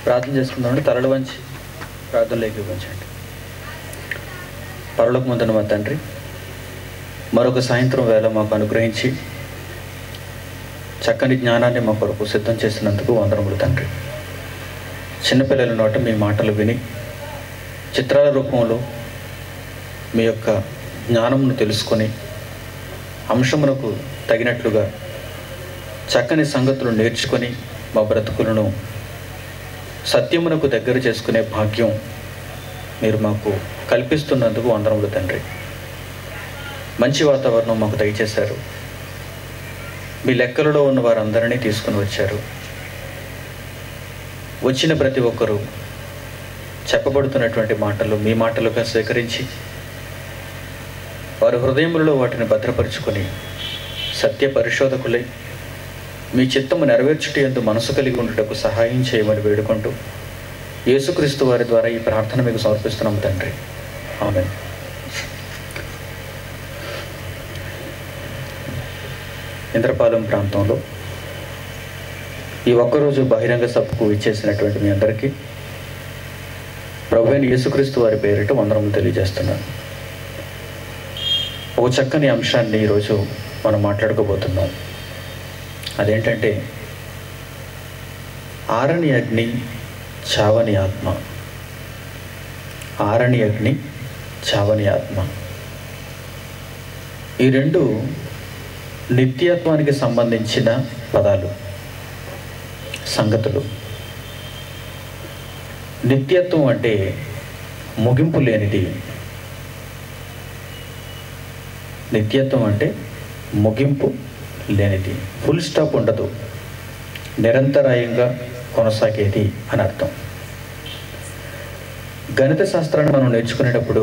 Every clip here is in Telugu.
ప్రార్థన చేసుకుందామండి తలలు వంచి ప్రార్థనలోకి వంచండి పరలోక ముందున మా తండ్రి మరొక సాయంత్రం వేళ మాకు అనుగ్రహించి చక్కని జ్ఞానాన్ని మా కొరకు సిద్ధం చేసినందుకు వందనములు తండ్రి చిన్నపిల్లల నోట మీ మాటలు విని చిత్రాల రూపంలో మీ యొక్క జ్ఞానమును తెలుసుకొని అంశమునకు తగినట్లుగా చక్కని సంగతులు నేర్చుకొని మా బ్రతుకులను సత్యమునకు దగ్గర చేసుకునే భాగ్యం మీరు మాకు కల్పిస్తున్నందుకు వందనములు తండ్రి మంచి వాతావరణం మాకు దయచేశారు మీ లెక్కలలో ఉన్న వారందరినీ తీసుకుని వచ్చారు వచ్చిన ప్రతి ఒక్కరూ చెప్పబడుతున్నటువంటి మాటలు మీ మాటలుగా స్వీకరించి వారి హృదయములలో వాటిని భద్రపరుచుకొని సత్య పరిశోధకులై మీ చిత్తము నెరవేర్చుట ఎందు మనసు కలిగి ఉండుటకు సహాయం చేయమని వేడుకుంటూ యేసుక్రీస్తు వారి ద్వారా ఈ ప్రార్థన మీకు సమర్పిస్తున్నాము తండ్రి ఆమె ఇంద్రపాలెం ప్రాంతంలో ఈ ఒక్కరోజు బహిరంగ సభకు ఇచ్చేసినటువంటి మీ అందరికీ ప్రభు అయిన యేసుక్రీస్తు వారి పేరిట వందనములు తెలియజేస్తున్నాను ఒక చక్కని అంశాన్ని ఈరోజు మనం మాట్లాడుకోబోతున్నాం అదేంటంటే ఆరని అగ్ని చావని ఆత్మ ఆరని అగ్ని చావని ఆత్మ ఈ రెండు నిత్యత్వానికి సంబంధించిన పదాలు సంగతులు నిత్యత్వం అంటే ముగింపు లేనిది నిత్యత్వం అంటే ముగింపు లేనిది ఫుల్ స్టాప్ ఉండదు నిరంతరాయంగా కొనసాగేది అని అర్థం గణిత శాస్త్రాన్ని మనం నేర్చుకునేటప్పుడు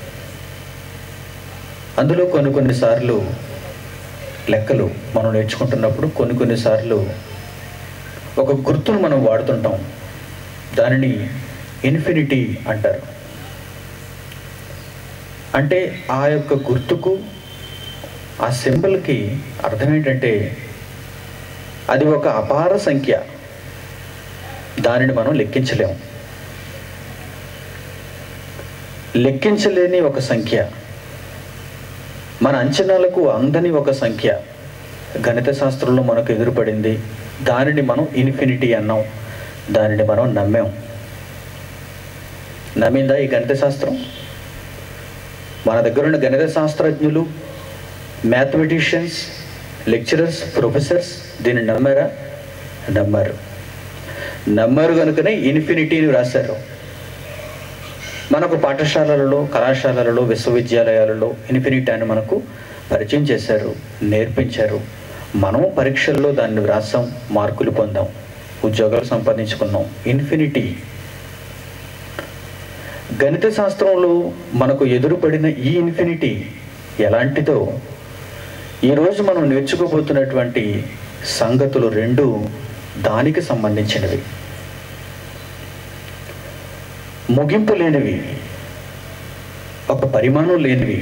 అందులో కొన్ని కొన్నిసార్లు లెక్కలు మనం నేర్చుకుంటున్నప్పుడు కొన్ని కొన్నిసార్లు ఒక గుర్తును మనం వాడుతుంటాం దానిని ఇన్ఫినిటీ అంటారు అంటే ఆ యొక్క గుర్తుకు ఆ సింబల్కి అర్థం ఏంటంటే అది ఒక అపార సంఖ్య దానిని మనం లెక్కించలేము లెక్కించలేని ఒక సంఖ్య మన అంచనాలకు అందని ఒక సంఖ్య గణిత శాస్త్రంలో మనకు ఎదురుపడింది దానిని మనం ఇన్ఫినిటీ అన్నాం దానిని మనం నమ్మాం నమ్మిందా ఈ గణిత శాస్త్రం మన దగ్గర ఉన్న గణిత శాస్త్రజ్ఞులు మ్యాథమెటిషియన్స్ లెక్చరర్స్ ప్రొఫెసర్స్ దీన్ని నమ్మారా నమ్మారు నమ్మారు కనుకనే ఇన్ఫినిటీని రాశారు మనకు పాఠశాలలలో కళాశాలలలో విశ్వవిద్యాలయాలలో ఇన్ఫినిటీ అని మనకు పరిచయం చేశారు నేర్పించారు మనం పరీక్షల్లో దాన్ని వ్రాసాం మార్కులు పొందాం ఉద్యోగాలు సంపాదించుకున్నాం ఇన్ఫినిటీ గణిత శాస్త్రంలో మనకు ఎదురుపడిన ఈ ఇన్ఫినిటీ ఎలాంటిదో ఈరోజు మనం నేర్చుకోబోతున్నటువంటి సంగతులు రెండు దానికి సంబంధించినవి ముగింపు లేనివి ఒక పరిమాణం లేనివి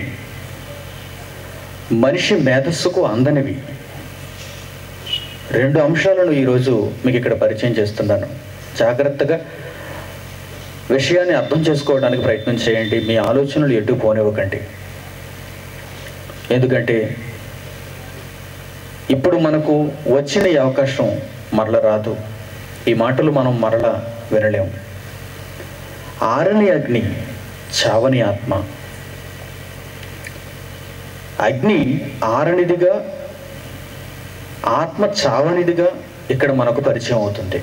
మనిషి మేధస్సుకు అందనివి రెండు అంశాలను ఈరోజు మీకు ఇక్కడ పరిచయం చేస్తున్నాను జాగ్రత్తగా విషయాన్ని అర్థం చేసుకోవడానికి ప్రయత్నం చేయండి మీ ఆలోచనలు ఎటు పోనివ్వకండి ఎందుకంటే ఇప్పుడు మనకు వచ్చిన ఈ అవకాశం మరల రాదు ఈ మాటలు మనం మరల వినలేము ఆరని అగ్ని చావని ఆత్మ అగ్ని ఆరనిదిగా ఆత్మ చావనిదిగా ఇక్కడ మనకు పరిచయం అవుతుంది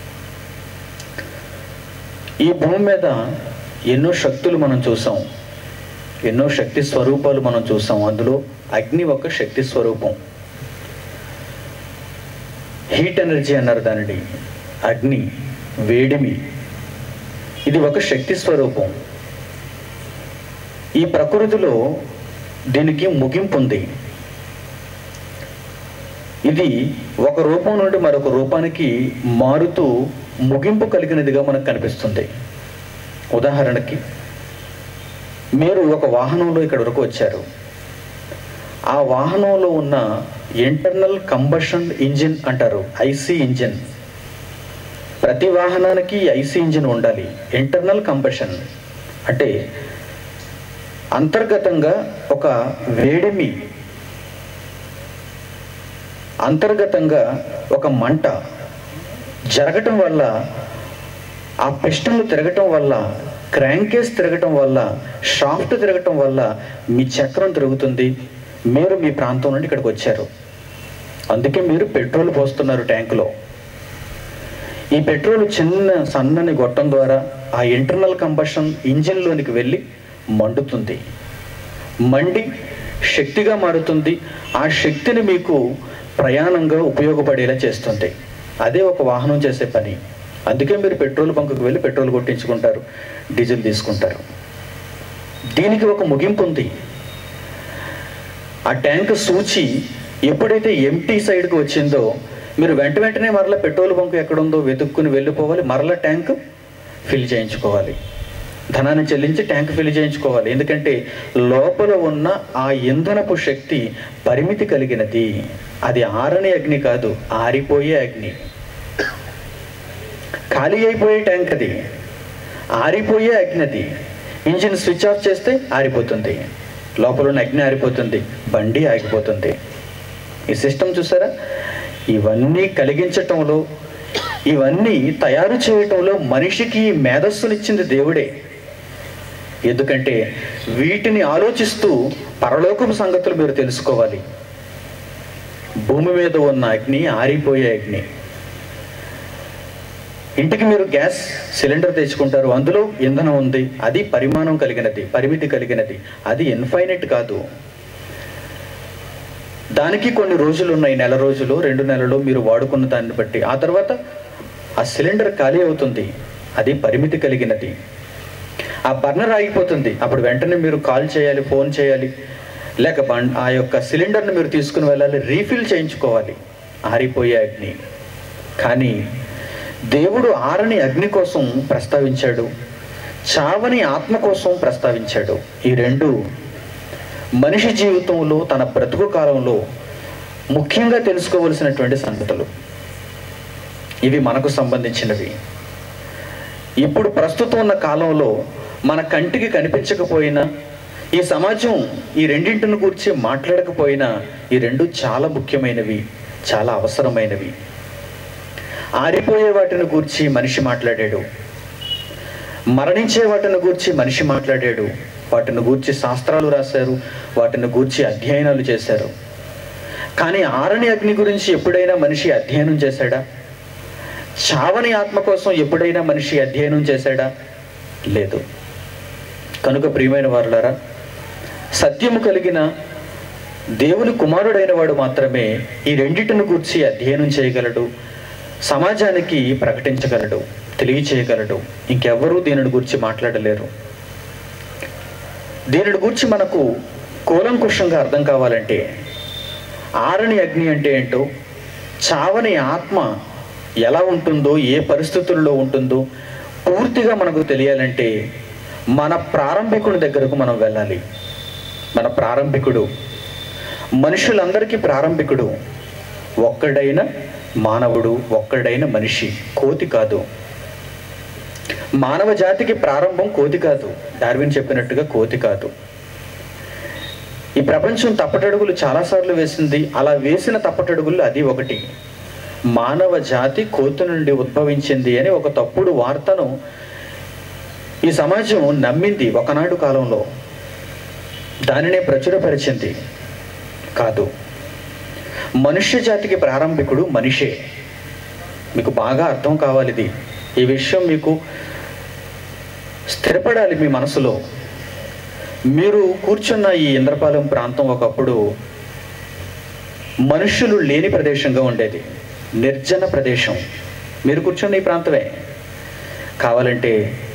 ఈ భూమి మీద ఎన్నో శక్తులు మనం చూసాం ఎన్నో శక్తి స్వరూపాలు మనం చూసాం అందులో అగ్ని ఒక శక్తి స్వరూపం హీట్ ఎనర్జీ అన్నారు దానిని అగ్ని వేడిమి ఇది ఒక శక్తి స్వరూపం ఈ ప్రకృతిలో దీనికి ముగింపు ఉంది ఇది ఒక రూపం నుండి మరొక రూపానికి మారుతూ ముగింపు కలిగినదిగా మనకు కనిపిస్తుంది ఉదాహరణకి మీరు ఒక వాహనంలో ఇక్కడ వరకు వచ్చారు ఆ వాహనంలో ఉన్న ఇంటర్నల్ కంబషన్ ఇంజిన్ అంటారు ఐసీ ఇంజిన్ ప్రతి వాహనానికి ఐసీ ఇంజిన్ ఉండాలి ఇంటర్నల్ కంబషన్ అంటే అంతర్గతంగా ఒక వేడిమి అంతర్గతంగా ఒక మంట జరగటం వల్ల ఆ పిస్టన్లు తిరగటం వల్ల క్రాంకేస్ తిరగటం వల్ల షాఫ్ట్ తిరగటం వల్ల మీ చక్రం తిరుగుతుంది మీరు మీ ప్రాంతం నుండి ఇక్కడికి వచ్చారు అందుకే మీరు పెట్రోల్ పోస్తున్నారు ట్యాంకులో ఈ పెట్రోల్ చిన్న సన్నని గొట్టం ద్వారా ఆ ఇంటర్నల్ కంబషన్ ఇంజిన్లోనికి వెళ్ళి మండుతుంది మండి శక్తిగా మారుతుంది ఆ శక్తిని మీకు ప్రయాణంగా ఉపయోగపడేలా చేస్తుంది అదే ఒక వాహనం చేసే పని అందుకే మీరు పెట్రోల్ బంకుకు వెళ్ళి పెట్రోల్ కొట్టించుకుంటారు డీజిల్ తీసుకుంటారు దీనికి ఒక ముగింపు ఉంది ఆ ట్యాంక్ సూచి ఎప్పుడైతే ఎంటీ సైడ్కి వచ్చిందో మీరు వెంట వెంటనే మరలా పెట్రోల్ బంకు ఎక్కడుందో వెతుక్కుని వెళ్ళిపోవాలి మరలా ట్యాంక్ ఫిల్ చేయించుకోవాలి ధనాన్ని చెల్లించి ట్యాంక్ ఫిల్ చేయించుకోవాలి ఎందుకంటే లోపల ఉన్న ఆ ఇంధనపు శక్తి పరిమితి కలిగినది అది ఆరని అగ్ని కాదు ఆరిపోయే అగ్ని ఖాళీ అయిపోయే ట్యాంక్ అది ఆరిపోయే అగ్ని అది ఇంజిన్ స్విచ్ ఆఫ్ చేస్తే ఆరిపోతుంది లోపల ఉన్న అగ్ని ఆరిపోతుంది బండి ఆగిపోతుంది ఈ సిస్టమ్ చూసారా ఇవన్నీ కలిగించటంలో ఇవన్నీ తయారు చేయటంలో మనిషికి మేధస్సునిచ్చింది దేవుడే ఎందుకంటే వీటిని ఆలోచిస్తూ పరలోకపు సంగతులు మీరు తెలుసుకోవాలి భూమి మీద ఉన్న అగ్ని ఆరిపోయే అగ్ని ఇంటికి మీరు గ్యాస్ సిలిండర్ తెచ్చుకుంటారు అందులో ఇంధనం ఉంది అది పరిమాణం కలిగినది పరిమితి కలిగినది అది ఇన్ఫైనైట్ కాదు దానికి కొన్ని రోజులు ఉన్నాయి నెల రోజులు రెండు నెలలు మీరు వాడుకున్న దాన్ని బట్టి ఆ తర్వాత ఆ సిలిండర్ ఖాళీ అవుతుంది అది పరిమితి కలిగినది ఆ బర్నర్ ఆగిపోతుంది అప్పుడు వెంటనే మీరు కాల్ చేయాలి ఫోన్ చేయాలి లేక బం ఆ యొక్క సిలిండర్ని మీరు తీసుకుని వెళ్ళాలి రీఫిల్ చేయించుకోవాలి ఆరిపోయే అగ్ని కానీ దేవుడు ఆరని అగ్ని కోసం ప్రస్తావించాడు చావని ఆత్మ కోసం ప్రస్తావించాడు ఈ రెండు మనిషి జీవితంలో తన బ్రతుకు కాలంలో ముఖ్యంగా తెలుసుకోవలసినటువంటి సంగతులు ఇవి మనకు సంబంధించినవి ఇప్పుడు ప్రస్తుతం ఉన్న కాలంలో మన కంటికి కనిపించకపోయినా ఈ సమాజం ఈ రెండింటిని గురించి మాట్లాడకపోయినా ఈ రెండు చాలా ముఖ్యమైనవి చాలా అవసరమైనవి ఆరిపోయే వాటిని గూర్చి మనిషి మాట్లాడాడు మరణించే వాటిని గూర్చి మనిషి మాట్లాడాడు వాటిని గూర్చి శాస్త్రాలు రాశారు వాటిని గూర్చి అధ్యయనాలు చేశారు కానీ ఆరని అగ్ని గురించి ఎప్పుడైనా మనిషి అధ్యయనం చేశాడా చావని ఆత్మ కోసం ఎప్పుడైనా మనిషి అధ్యయనం చేశాడా లేదు కనుక ప్రియమైన వారులారా సత్యము కలిగిన దేవుని కుమారుడైన వాడు మాత్రమే ఈ రెండింటిని గూర్చి అధ్యయనం చేయగలడు సమాజానికి ప్రకటించగలడు తెలియచేయగలడు ఇంకెవ్వరూ దీనిని గురించి మాట్లాడలేరు దీనిని గురించి మనకు కూలంకుషంగా అర్థం కావాలంటే ఆరని అగ్ని అంటే ఏంటో చావని ఆత్మ ఎలా ఉంటుందో ఏ పరిస్థితుల్లో ఉంటుందో పూర్తిగా మనకు తెలియాలంటే మన ప్రారంభికుని దగ్గరకు మనం వెళ్ళాలి మన ప్రారంభికుడు మనుషులందరికీ ప్రారంభికుడు ఒక్కడైన మానవుడు ఒక్కడైన మనిషి కోతి కాదు మానవ జాతికి ప్రారంభం కోతి కాదు డార్విన్ చెప్పినట్టుగా కోతి కాదు ఈ ప్రపంచం తప్పటడుగులు చాలాసార్లు వేసింది అలా వేసిన తప్పటడుగులు అది ఒకటి మానవ జాతి కోతి నుండి ఉద్భవించింది అని ఒక తప్పుడు వార్తను ఈ సమాజం నమ్మింది ఒకనాడు కాలంలో దానినే ప్రచురపరిచింది కాదు మనుష్య జాతికి ప్రారంభికుడు మనిషే మీకు బాగా అర్థం కావాలి ఇది ఈ విషయం మీకు స్థిరపడాలి మీ మనసులో మీరు కూర్చున్న ఈ ఇంద్రపాలెం ప్రాంతం ఒకప్పుడు మనుషులు లేని ప్రదేశంగా ఉండేది నిర్జన ప్రదేశం మీరు కూర్చున్న ఈ ప్రాంతమే కావాలంటే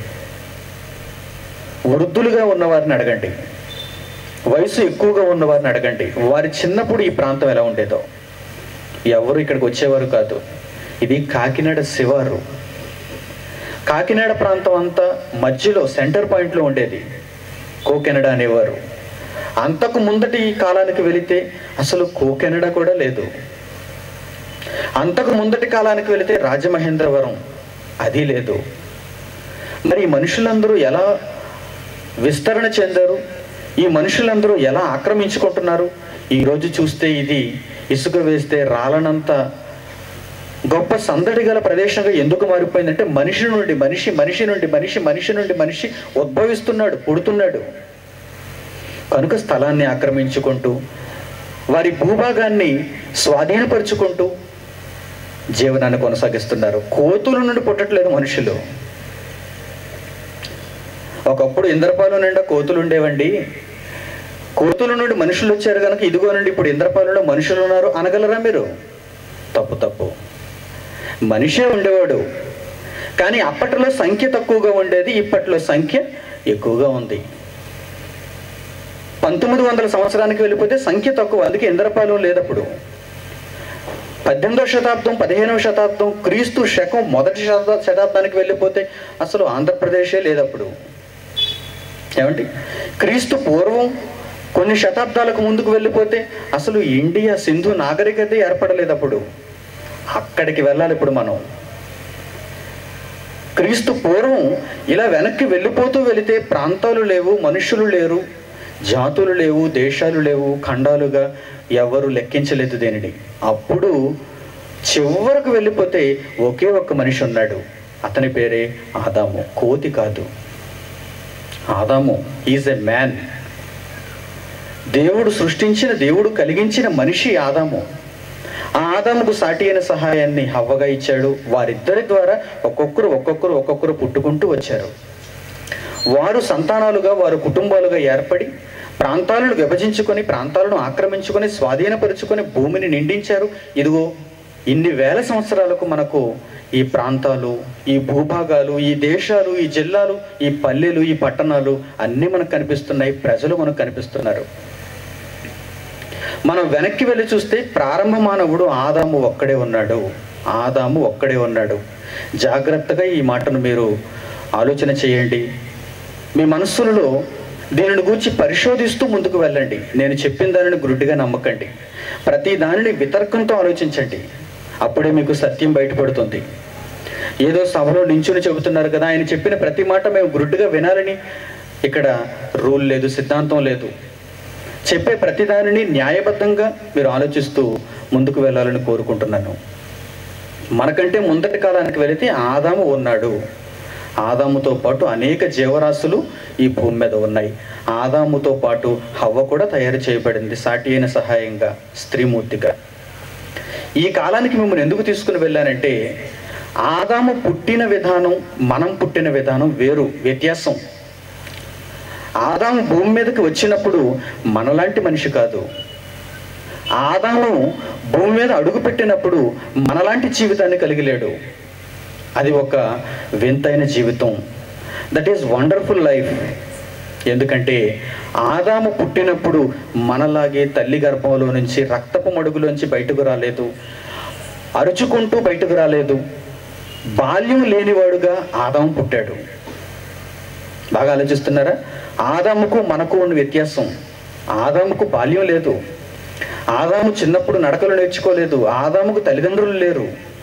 వృద్ధులుగా ఉన్నవారిని అడగండి వయసు ఎక్కువగా ఉన్నవారిని అడగండి వారి చిన్నప్పుడు ఈ ప్రాంతం ఎలా ఉండేదో ఎవరు ఇక్కడికి వచ్చేవారు కాదు ఇది కాకినాడ శివారు కాకినాడ ప్రాంతం అంతా మధ్యలో సెంటర్ పాయింట్లో ఉండేది కోకెనడ అనేవారు అంతకు ముందటి కాలానికి వెళితే అసలు కోకెనడ కూడా లేదు అంతకు ముందటి కాలానికి వెళితే రాజమహేంద్రవరం అది లేదు మరి ఈ మనుషులందరూ ఎలా విస్తరణ చెందారు ఈ మనుషులందరూ ఎలా ఆక్రమించుకుంటున్నారు ఈరోజు చూస్తే ఇది ఇసుక వేస్తే రాలనంత గొప్ప సందడి గల ప్రదేశంగా ఎందుకు మారిపోయిందంటే మనిషి నుండి మనిషి మనిషి నుండి మనిషి మనిషి నుండి మనిషి ఉద్భవిస్తున్నాడు పుడుతున్నాడు కనుక స్థలాన్ని ఆక్రమించుకుంటూ వారి భూభాగాన్ని స్వాధీనపరుచుకుంటూ జీవనాన్ని కొనసాగిస్తున్నారు కోతుల నుండి పుట్టట్లేదు మనుషులు ఒకప్పుడు ఇంద్రపాలు నిండా కోతులు ఉండేవండి కోతుల నుండి మనుషులు వచ్చారు కనుక ఇదిగోనండి ఇప్పుడు ఇంద్రపాలలో మనుషులు ఉన్నారు అనగలరా మీరు తప్పు తప్పు మనిషే ఉండేవాడు కానీ అప్పట్లో సంఖ్య తక్కువగా ఉండేది ఇప్పట్లో సంఖ్య ఎక్కువగా ఉంది పంతొమ్మిది వందల సంవత్సరానికి వెళ్ళిపోతే సంఖ్య తక్కువ అందుకే ఇంద్రపాలెం లేదప్పుడు పద్దెనిమిదవ శతాబ్దం పదిహేనవ శతాబ్దం క్రీస్తు శకం మొదటి శతా శతాబ్దానికి వెళ్ళిపోతే అసలు ఆంధ్రప్రదేశే లేదప్పుడు ఏమండి క్రీస్తు పూర్వం కొన్ని శతాబ్దాలకు ముందుకు వెళ్ళిపోతే అసలు ఇండియా సింధు నాగరికత ఏర్పడలేదు అప్పుడు అక్కడికి వెళ్ళాలి ఇప్పుడు మనం క్రీస్తు పూర్వం ఇలా వెనక్కి వెళ్ళిపోతూ వెళితే ప్రాంతాలు లేవు మనుషులు లేరు జాతులు లేవు దేశాలు లేవు ఖండాలుగా ఎవరు లెక్కించలేదు దేనిని అప్పుడు చివరకు వెళ్ళిపోతే ఒకే ఒక్క మనిషి ఉన్నాడు అతని పేరే ఆదాము కోతి కాదు ఆదాము ఈజ్ ఎ మ్యాన్ దేవుడు సృష్టించిన దేవుడు కలిగించిన మనిషి ఆదాము ఆ ఆదాముకు సాటి అయిన సహాయాన్ని హవ్వగా ఇచ్చాడు వారిద్దరి ద్వారా ఒక్కొక్కరు ఒక్కొక్కరు ఒక్కొక్కరు పుట్టుకుంటూ వచ్చారు వారు సంతానాలుగా వారు కుటుంబాలుగా ఏర్పడి ప్రాంతాలను విభజించుకొని ప్రాంతాలను ఆక్రమించుకొని స్వాధీనపరుచుకొని భూమిని నిండించారు ఇదిగో ఇన్ని వేల సంవత్సరాలకు మనకు ఈ ప్రాంతాలు ఈ భూభాగాలు ఈ దేశాలు ఈ జిల్లాలు ఈ పల్లెలు ఈ పట్టణాలు అన్నీ మనకు కనిపిస్తున్నాయి ప్రజలు మనకు కనిపిస్తున్నారు మనం వెనక్కి వెళ్ళి చూస్తే ప్రారంభ మానవుడు ఆదాము ఒక్కడే ఉన్నాడు ఆదాము ఒక్కడే ఉన్నాడు జాగ్రత్తగా ఈ మాటను మీరు ఆలోచన చేయండి మీ మనస్సులలో దీనిని గురించి పరిశోధిస్తూ ముందుకు వెళ్ళండి నేను చెప్పిన దానిని గురుడిగా నమ్మకండి ప్రతి దానిని వితర్కంతో ఆలోచించండి అప్పుడే మీకు సత్యం బయటపడుతుంది ఏదో సభలో నించుని చెబుతున్నారు కదా ఆయన చెప్పిన ప్రతి మాట మేము గురుడ్డుగా వినాలని ఇక్కడ రూల్ లేదు సిద్ధాంతం లేదు చెప్పే ప్రతి దానిని న్యాయబద్ధంగా మీరు ఆలోచిస్తూ ముందుకు వెళ్ళాలని కోరుకుంటున్నాను మనకంటే ముందటి కాలానికి వెళితే ఆదాము ఉన్నాడు ఆదాముతో పాటు అనేక జీవరాశులు ఈ భూమి మీద ఉన్నాయి ఆదాముతో పాటు హవ్వ కూడా తయారు చేయబడింది సాటి అయిన సహాయంగా స్త్రీమూర్తిగా ఈ కాలానికి మిమ్మల్ని ఎందుకు తీసుకుని వెళ్ళానంటే ఆదాము పుట్టిన విధానం మనం పుట్టిన విధానం వేరు వ్యత్యాసం ఆదాము భూమి మీదకి వచ్చినప్పుడు మనలాంటి మనిషి కాదు ఆదాము భూమి మీద అడుగు పెట్టినప్పుడు మనలాంటి జీవితాన్ని కలిగి లేడు అది ఒక వింతైన జీవితం దట్ ఈస్ వండర్ఫుల్ లైఫ్ ఎందుకంటే ఆదాము పుట్టినప్పుడు మనలాగే తల్లి గర్భంలో నుంచి రక్తపు మడుగులోంచి బయటకు రాలేదు అరుచుకుంటూ బయటకు రాలేదు బాల్యం లేనివాడుగా ఆదాము పుట్టాడు బాగా ఆలోచిస్తున్నారా ఆదాముకు మనకు ఉన్న వ్యత్యాసం ఆదాముకు బాల్యం లేదు ఆదాము చిన్నప్పుడు నడకలు నేర్చుకోలేదు ఆదాముకు తల్లిదండ్రులు లేరు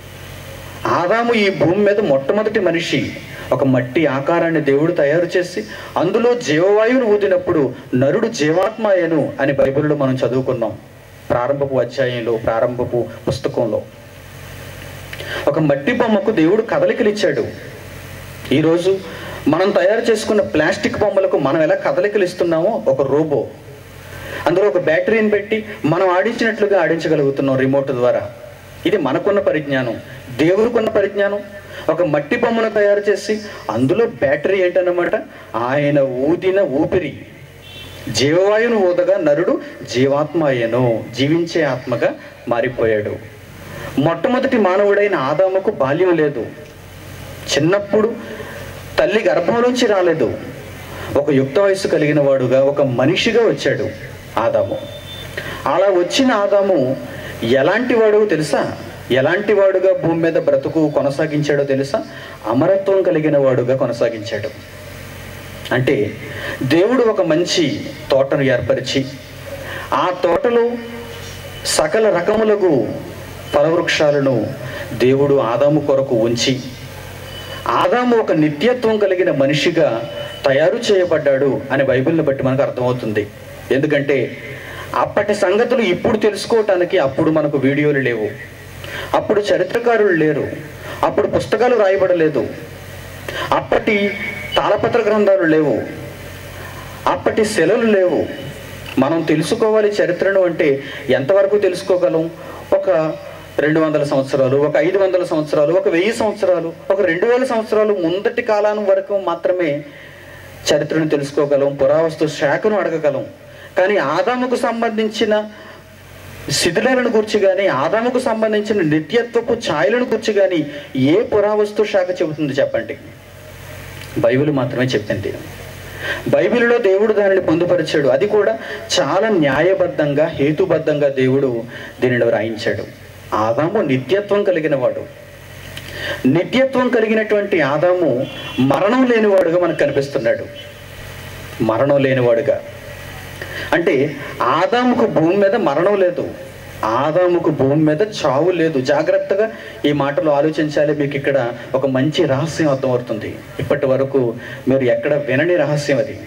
ఆదాము ఈ భూమి మీద మొట్టమొదటి మనిషి ఒక మట్టి ఆకారాన్ని దేవుడు తయారు చేసి అందులో జీవవాయువును ఊదినప్పుడు నరుడు జీవాత్మయను అని బైబిల్లో మనం చదువుకున్నాం ప్రారంభపు అధ్యాయంలో ప్రారంభపు పుస్తకంలో ఒక మట్టి బొమ్మకు దేవుడు కదలికలు ఇచ్చాడు ఈరోజు మనం తయారు చేసుకున్న ప్లాస్టిక్ బొమ్మలకు మనం ఎలా కదలికలు ఇస్తున్నామో ఒక రోబో అందులో ఒక బ్యాటరీని పెట్టి మనం ఆడించినట్లుగా ఆడించగలుగుతున్నాం రిమోట్ ద్వారా ఇది మనకున్న పరిజ్ఞానం దేవుడికున్న పరిజ్ఞానం ఒక మట్టి బొమ్మను తయారు చేసి అందులో బ్యాటరీ ఏంటన్నమాట ఆయన ఊదిన ఊపిరి జీవవాయువును ఊదగా నరుడు జీవాత్మ అయ్యను జీవించే ఆత్మగా మారిపోయాడు మొట్టమొదటి మానవుడైన ఆదాముకు బాల్యం లేదు చిన్నప్పుడు తల్లి గర్భంలోంచి రాలేదు ఒక యుక్త వయస్సు కలిగిన వాడుగా ఒక మనిషిగా వచ్చాడు ఆదాము అలా వచ్చిన ఆదాము ఎలాంటి వాడు తెలుసా ఎలాంటి వాడుగా భూమి మీద బ్రతుకు కొనసాగించాడో తెలుసా అమరత్వం కలిగిన వాడుగా కొనసాగించాడు అంటే దేవుడు ఒక మంచి తోటను ఏర్పరిచి ఆ తోటలో సకల రకములకు ఫలవృక్షాలను దేవుడు ఆదాము కొరకు ఉంచి ఆదాము ఒక నిత్యత్వం కలిగిన మనిషిగా తయారు చేయబడ్డాడు అని బైబిల్ని బట్టి మనకు అర్థమవుతుంది ఎందుకంటే అప్పటి సంగతులు ఇప్పుడు తెలుసుకోవటానికి అప్పుడు మనకు వీడియోలు లేవు అప్పుడు చరిత్రకారులు లేరు అప్పుడు పుస్తకాలు రాయబడలేదు అప్పటి తాళపత్ర గ్రంథాలు లేవు అప్పటి సెలవులు లేవు మనం తెలుసుకోవాలి చరిత్రను అంటే ఎంతవరకు తెలుసుకోగలం ఒక రెండు వందల సంవత్సరాలు ఒక ఐదు వందల సంవత్సరాలు ఒక వెయ్యి సంవత్సరాలు ఒక రెండు వేల సంవత్సరాలు ముందటి కాలం వరకు మాత్రమే చరిత్రను తెలుసుకోగలం పురావస్తు శాఖను అడగగలం కానీ ఆదాముకు సంబంధించిన శిథిలాలను గురించి కానీ ఆదాముకు సంబంధించిన నిత్యత్వపు ఛాయలను గురించి కానీ ఏ పురావస్తు శాఖ చెబుతుంది చెప్పండి బైబిల్ మాత్రమే చెప్పింది బైబిల్లో దేవుడు దానిని పొందుపరిచాడు అది కూడా చాలా న్యాయబద్ధంగా హేతుబద్ధంగా దేవుడు దీనిని రాయించాడు ఆదాము నిత్యత్వం కలిగిన వాడు నిత్యత్వం కలిగినటువంటి ఆదాము మరణం లేనివాడుగా మనకు కనిపిస్తున్నాడు మరణం లేనివాడుగా అంటే ఆదాముకు భూమి మీద మరణం లేదు ఆదాముకు భూమి మీద చావు లేదు జాగ్రత్తగా ఈ మాటలు ఆలోచించాలి మీకు ఇక్కడ ఒక మంచి రహస్యం అర్థమవుతుంది ఇప్పటి వరకు మీరు ఎక్కడ వినని రహస్యం అది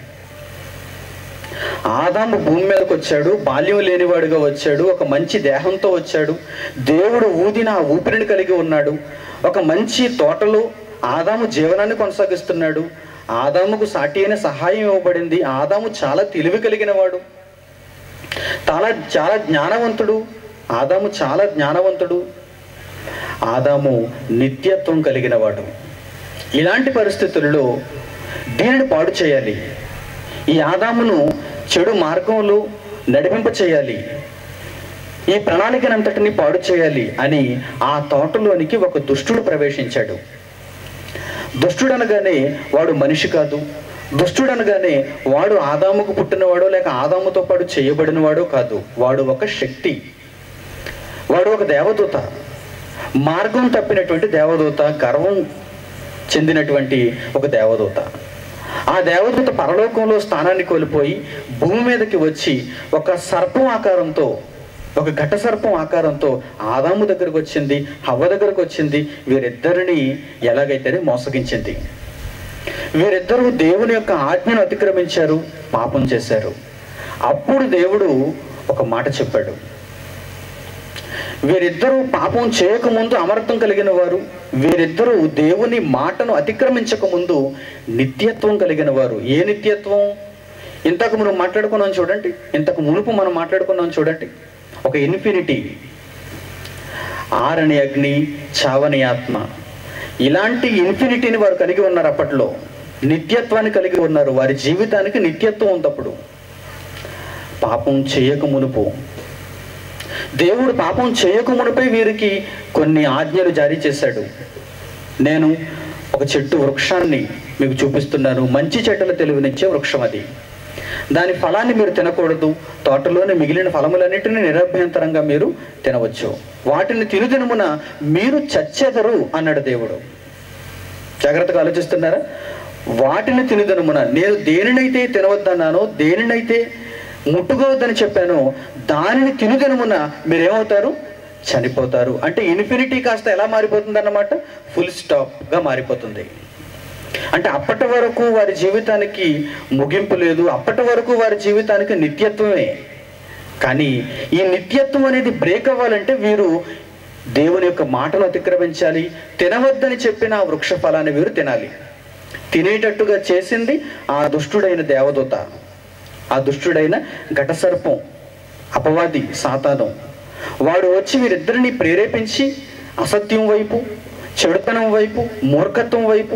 ఆదాము భూమి మీదకి వచ్చాడు బాల్యం లేనివాడుగా వచ్చాడు ఒక మంచి దేహంతో వచ్చాడు దేవుడు ఊదిన ఆ ఊపిరిని కలిగి ఉన్నాడు ఒక మంచి తోటలో ఆదాము జీవనాన్ని కొనసాగిస్తున్నాడు ఆదాముకు సాటి అయిన సహాయం ఇవ్వబడింది ఆదాము చాలా తెలివి కలిగిన వాడు చాలా చాలా జ్ఞానవంతుడు ఆదాము చాలా జ్ఞానవంతుడు ఆదాము నిత్యత్వం కలిగిన వాడు ఇలాంటి పరిస్థితుల్లో దీనిని పాడు చేయాలి ఈ ఆదామును చెడు మార్గంలో నడిపింప చేయాలి ఈ ప్రణాళికనంతటిని పాడు చేయాలి అని ఆ తోటలోనికి ఒక దుష్టుడు ప్రవేశించాడు దుష్టుడు అనగానే వాడు మనిషి కాదు దుష్టుడు అనగానే వాడు ఆదాముకు పుట్టినవాడో లేక ఆదాముతో పాటు చేయబడినవాడో కాదు వాడు ఒక శక్తి వాడు ఒక దేవదూత మార్గం తప్పినటువంటి దేవదూత గర్వం చెందినటువంటి ఒక దేవదూత ఆ దేవదూత పరలోకంలో స్థానాన్ని కోల్పోయి భూమి మీదకి వచ్చి ఒక సర్పం ఆకారంతో ఒక ఘట సర్పం ఆకారంతో ఆదాము దగ్గరకు వచ్చింది హవ్వ దగ్గరకు వచ్చింది వీరిద్దరిని ఎలాగైతేనే మోసగించింది వీరిద్దరూ దేవుని యొక్క ఆజ్ఞను అతిక్రమించారు పాపం చేశారు అప్పుడు దేవుడు ఒక మాట చెప్పాడు వీరిద్దరూ పాపం చేయకముందు అమరత్వం కలిగిన వారు వీరిద్దరూ దేవుని మాటను అతిక్రమించక ముందు నిత్యత్వం కలిగిన వారు ఏ నిత్యత్వం ఇంతకు మనం మాట్లాడుకున్నాం చూడండి ఇంతకు మునుపు మనం మాట్లాడుకున్నాం చూడండి ఒక ఇన్ఫినిటీ ఆరని అగ్ని చావని ఆత్మ ఇలాంటి ఇన్ఫినిటీని వారు కలిగి ఉన్నారు అప్పట్లో నిత్యత్వాన్ని కలిగి ఉన్నారు వారి జీవితానికి నిత్యత్వం ఉంది అప్పుడు పాపం చేయక మునుపు దేవుడు పాపం చేయక మునుపై వీరికి కొన్ని ఆజ్ఞలు జారీ చేశాడు నేను ఒక చెట్టు వృక్షాన్ని మీకు చూపిస్తున్నాను మంచి చెట్టుల తెలివినిచ్చే వృక్షం అది దాని ఫలాన్ని మీరు తినకూడదు తోటలోని మిగిలిన ఫలములన్నిటిని నిరభ్యంతరంగా మీరు తినవచ్చు వాటిని తినుదినమున మీరు చచ్చెదరు అన్నాడు దేవుడు జాగ్రత్తగా ఆలోచిస్తున్నారా వాటిని తినుదనమున నేను దేనినైతే తినవద్దన్నానో దేనినైతే ముట్టుకోవద్దని చెప్పానో దానిని తినుదనమున మీరేమవుతారు చనిపోతారు అంటే ఇన్ఫినిటీ కాస్త ఎలా మారిపోతుంది అన్నమాట ఫుల్ స్టాప్గా మారిపోతుంది అంటే అప్పటి వరకు వారి జీవితానికి ముగింపు లేదు అప్పటి వరకు వారి జీవితానికి నిత్యత్వమే కానీ ఈ నిత్యత్వం అనేది బ్రేక్ అవ్వాలంటే వీరు దేవుని యొక్క మాటను అతిక్రమించాలి తినవద్దని చెప్పిన ఆ వృక్ష ఫలాన్ని వీరు తినాలి తినేటట్టుగా చేసింది ఆ దుష్టుడైన దేవదూత ఆ దుష్టుడైన ఘటసర్పం అపవాది సాతానం వాడు వచ్చి వీరిద్దరిని ప్రేరేపించి అసత్యం వైపు చెడుతనం వైపు మూర్ఖత్వం వైపు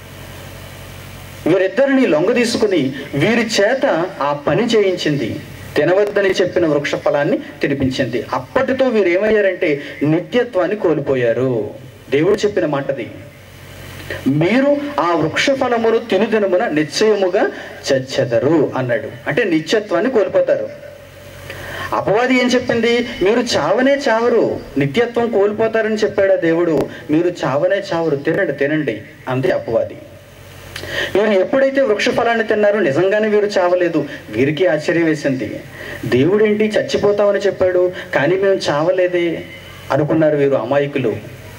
వీరిద్దరిని లొంగ తీసుకుని వీరి చేత ఆ పని చేయించింది తినవద్దని చెప్పిన వృక్ష ఫలాన్ని తినిపించింది అప్పటితో వీరు ఏమయ్యారంటే నిత్యత్వాన్ని కోల్పోయారు దేవుడు చెప్పిన మాటది మీరు ఆ వృక్ష ఫలమును తినుదినమున నిశ్చయముగా చచ్చెదరు అన్నాడు అంటే నిత్యత్వాన్ని కోల్పోతారు అపవాది ఏం చెప్పింది మీరు చావనే చావరు నిత్యత్వం కోల్పోతారని చెప్పాడా దేవుడు మీరు చావనే చావరు తినండి తినండి అంతే అపవాది వీరు ఎప్పుడైతే వృక్ష ఫలాన్ని తిన్నారో నిజంగానే వీరు చావలేదు వీరికి ఆశ్చర్యం వేసింది దేవుడేంటి చచ్చిపోతామని చెప్పాడు కానీ మేము చావలేదే అనుకున్నారు వీరు అమాయకులు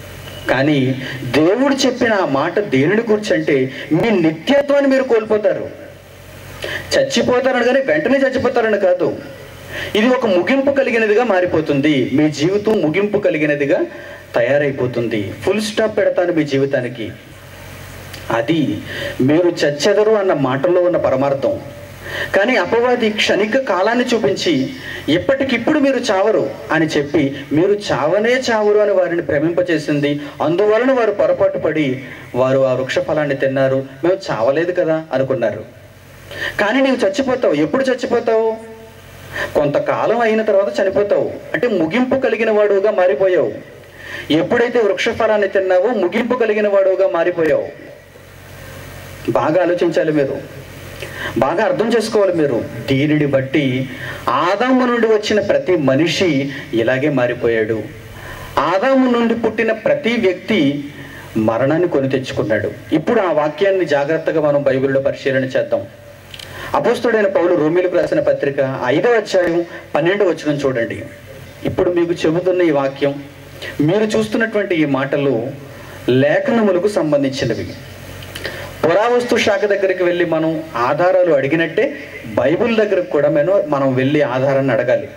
కానీ దేవుడు చెప్పిన ఆ మాట దేనిని గురించి అంటే మీ నిత్యత్వాన్ని మీరు కోల్పోతారు చచ్చిపోతారని కానీ వెంటనే చచ్చిపోతారని కాదు ఇది ఒక ముగింపు కలిగినదిగా మారిపోతుంది మీ జీవితం ముగింపు కలిగినదిగా తయారైపోతుంది ఫుల్ స్టాప్ పెడతాను మీ జీవితానికి అది మీరు చచ్చెదరు అన్న మాటలో ఉన్న పరమార్థం కానీ అపవాది క్షణిక కాలాన్ని చూపించి ఇప్పటికిప్పుడు మీరు చావరు అని చెప్పి మీరు చావనే చావరు అని వారిని భ్రమింపచేసింది అందువలన వారు పొరపాటు పడి వారు ఆ వృక్ష ఫలాన్ని తిన్నారు మేము చావలేదు కదా అనుకున్నారు కానీ నీవు చచ్చిపోతావు ఎప్పుడు చచ్చిపోతావు కొంతకాలం అయిన తర్వాత చనిపోతావు అంటే ముగింపు కలిగిన వాడుగా మారిపోయావు ఎప్పుడైతే వృక్ష ఫలాన్ని తిన్నావో ముగింపు కలిగిన వాడుగా మారిపోయావు బాగా ఆలోచించాలి మీరు బాగా అర్థం చేసుకోవాలి మీరు దీనిని బట్టి ఆదాము నుండి వచ్చిన ప్రతి మనిషి ఇలాగే మారిపోయాడు ఆదాము నుండి పుట్టిన ప్రతి వ్యక్తి మరణాన్ని కొని తెచ్చుకున్నాడు ఇప్పుడు ఆ వాక్యాన్ని జాగ్రత్తగా మనం బైబిల్లో పరిశీలన చేద్దాం అపోస్తుడైన పౌలు రోమిలకు రాసిన పత్రిక ఐదవ అధ్యాయం పన్నెండవ వచనం చూడండి ఇప్పుడు మీకు చెబుతున్న ఈ వాక్యం మీరు చూస్తున్నటువంటి ఈ మాటలు లేఖనములకు సంబంధించినవి పురావస్తు శాఖ దగ్గరికి వెళ్ళి మనం ఆధారాలు అడిగినట్టే బైబిల్ దగ్గరకు కూడా మనం మనం వెళ్ళి ఆధారాన్ని అడగాలి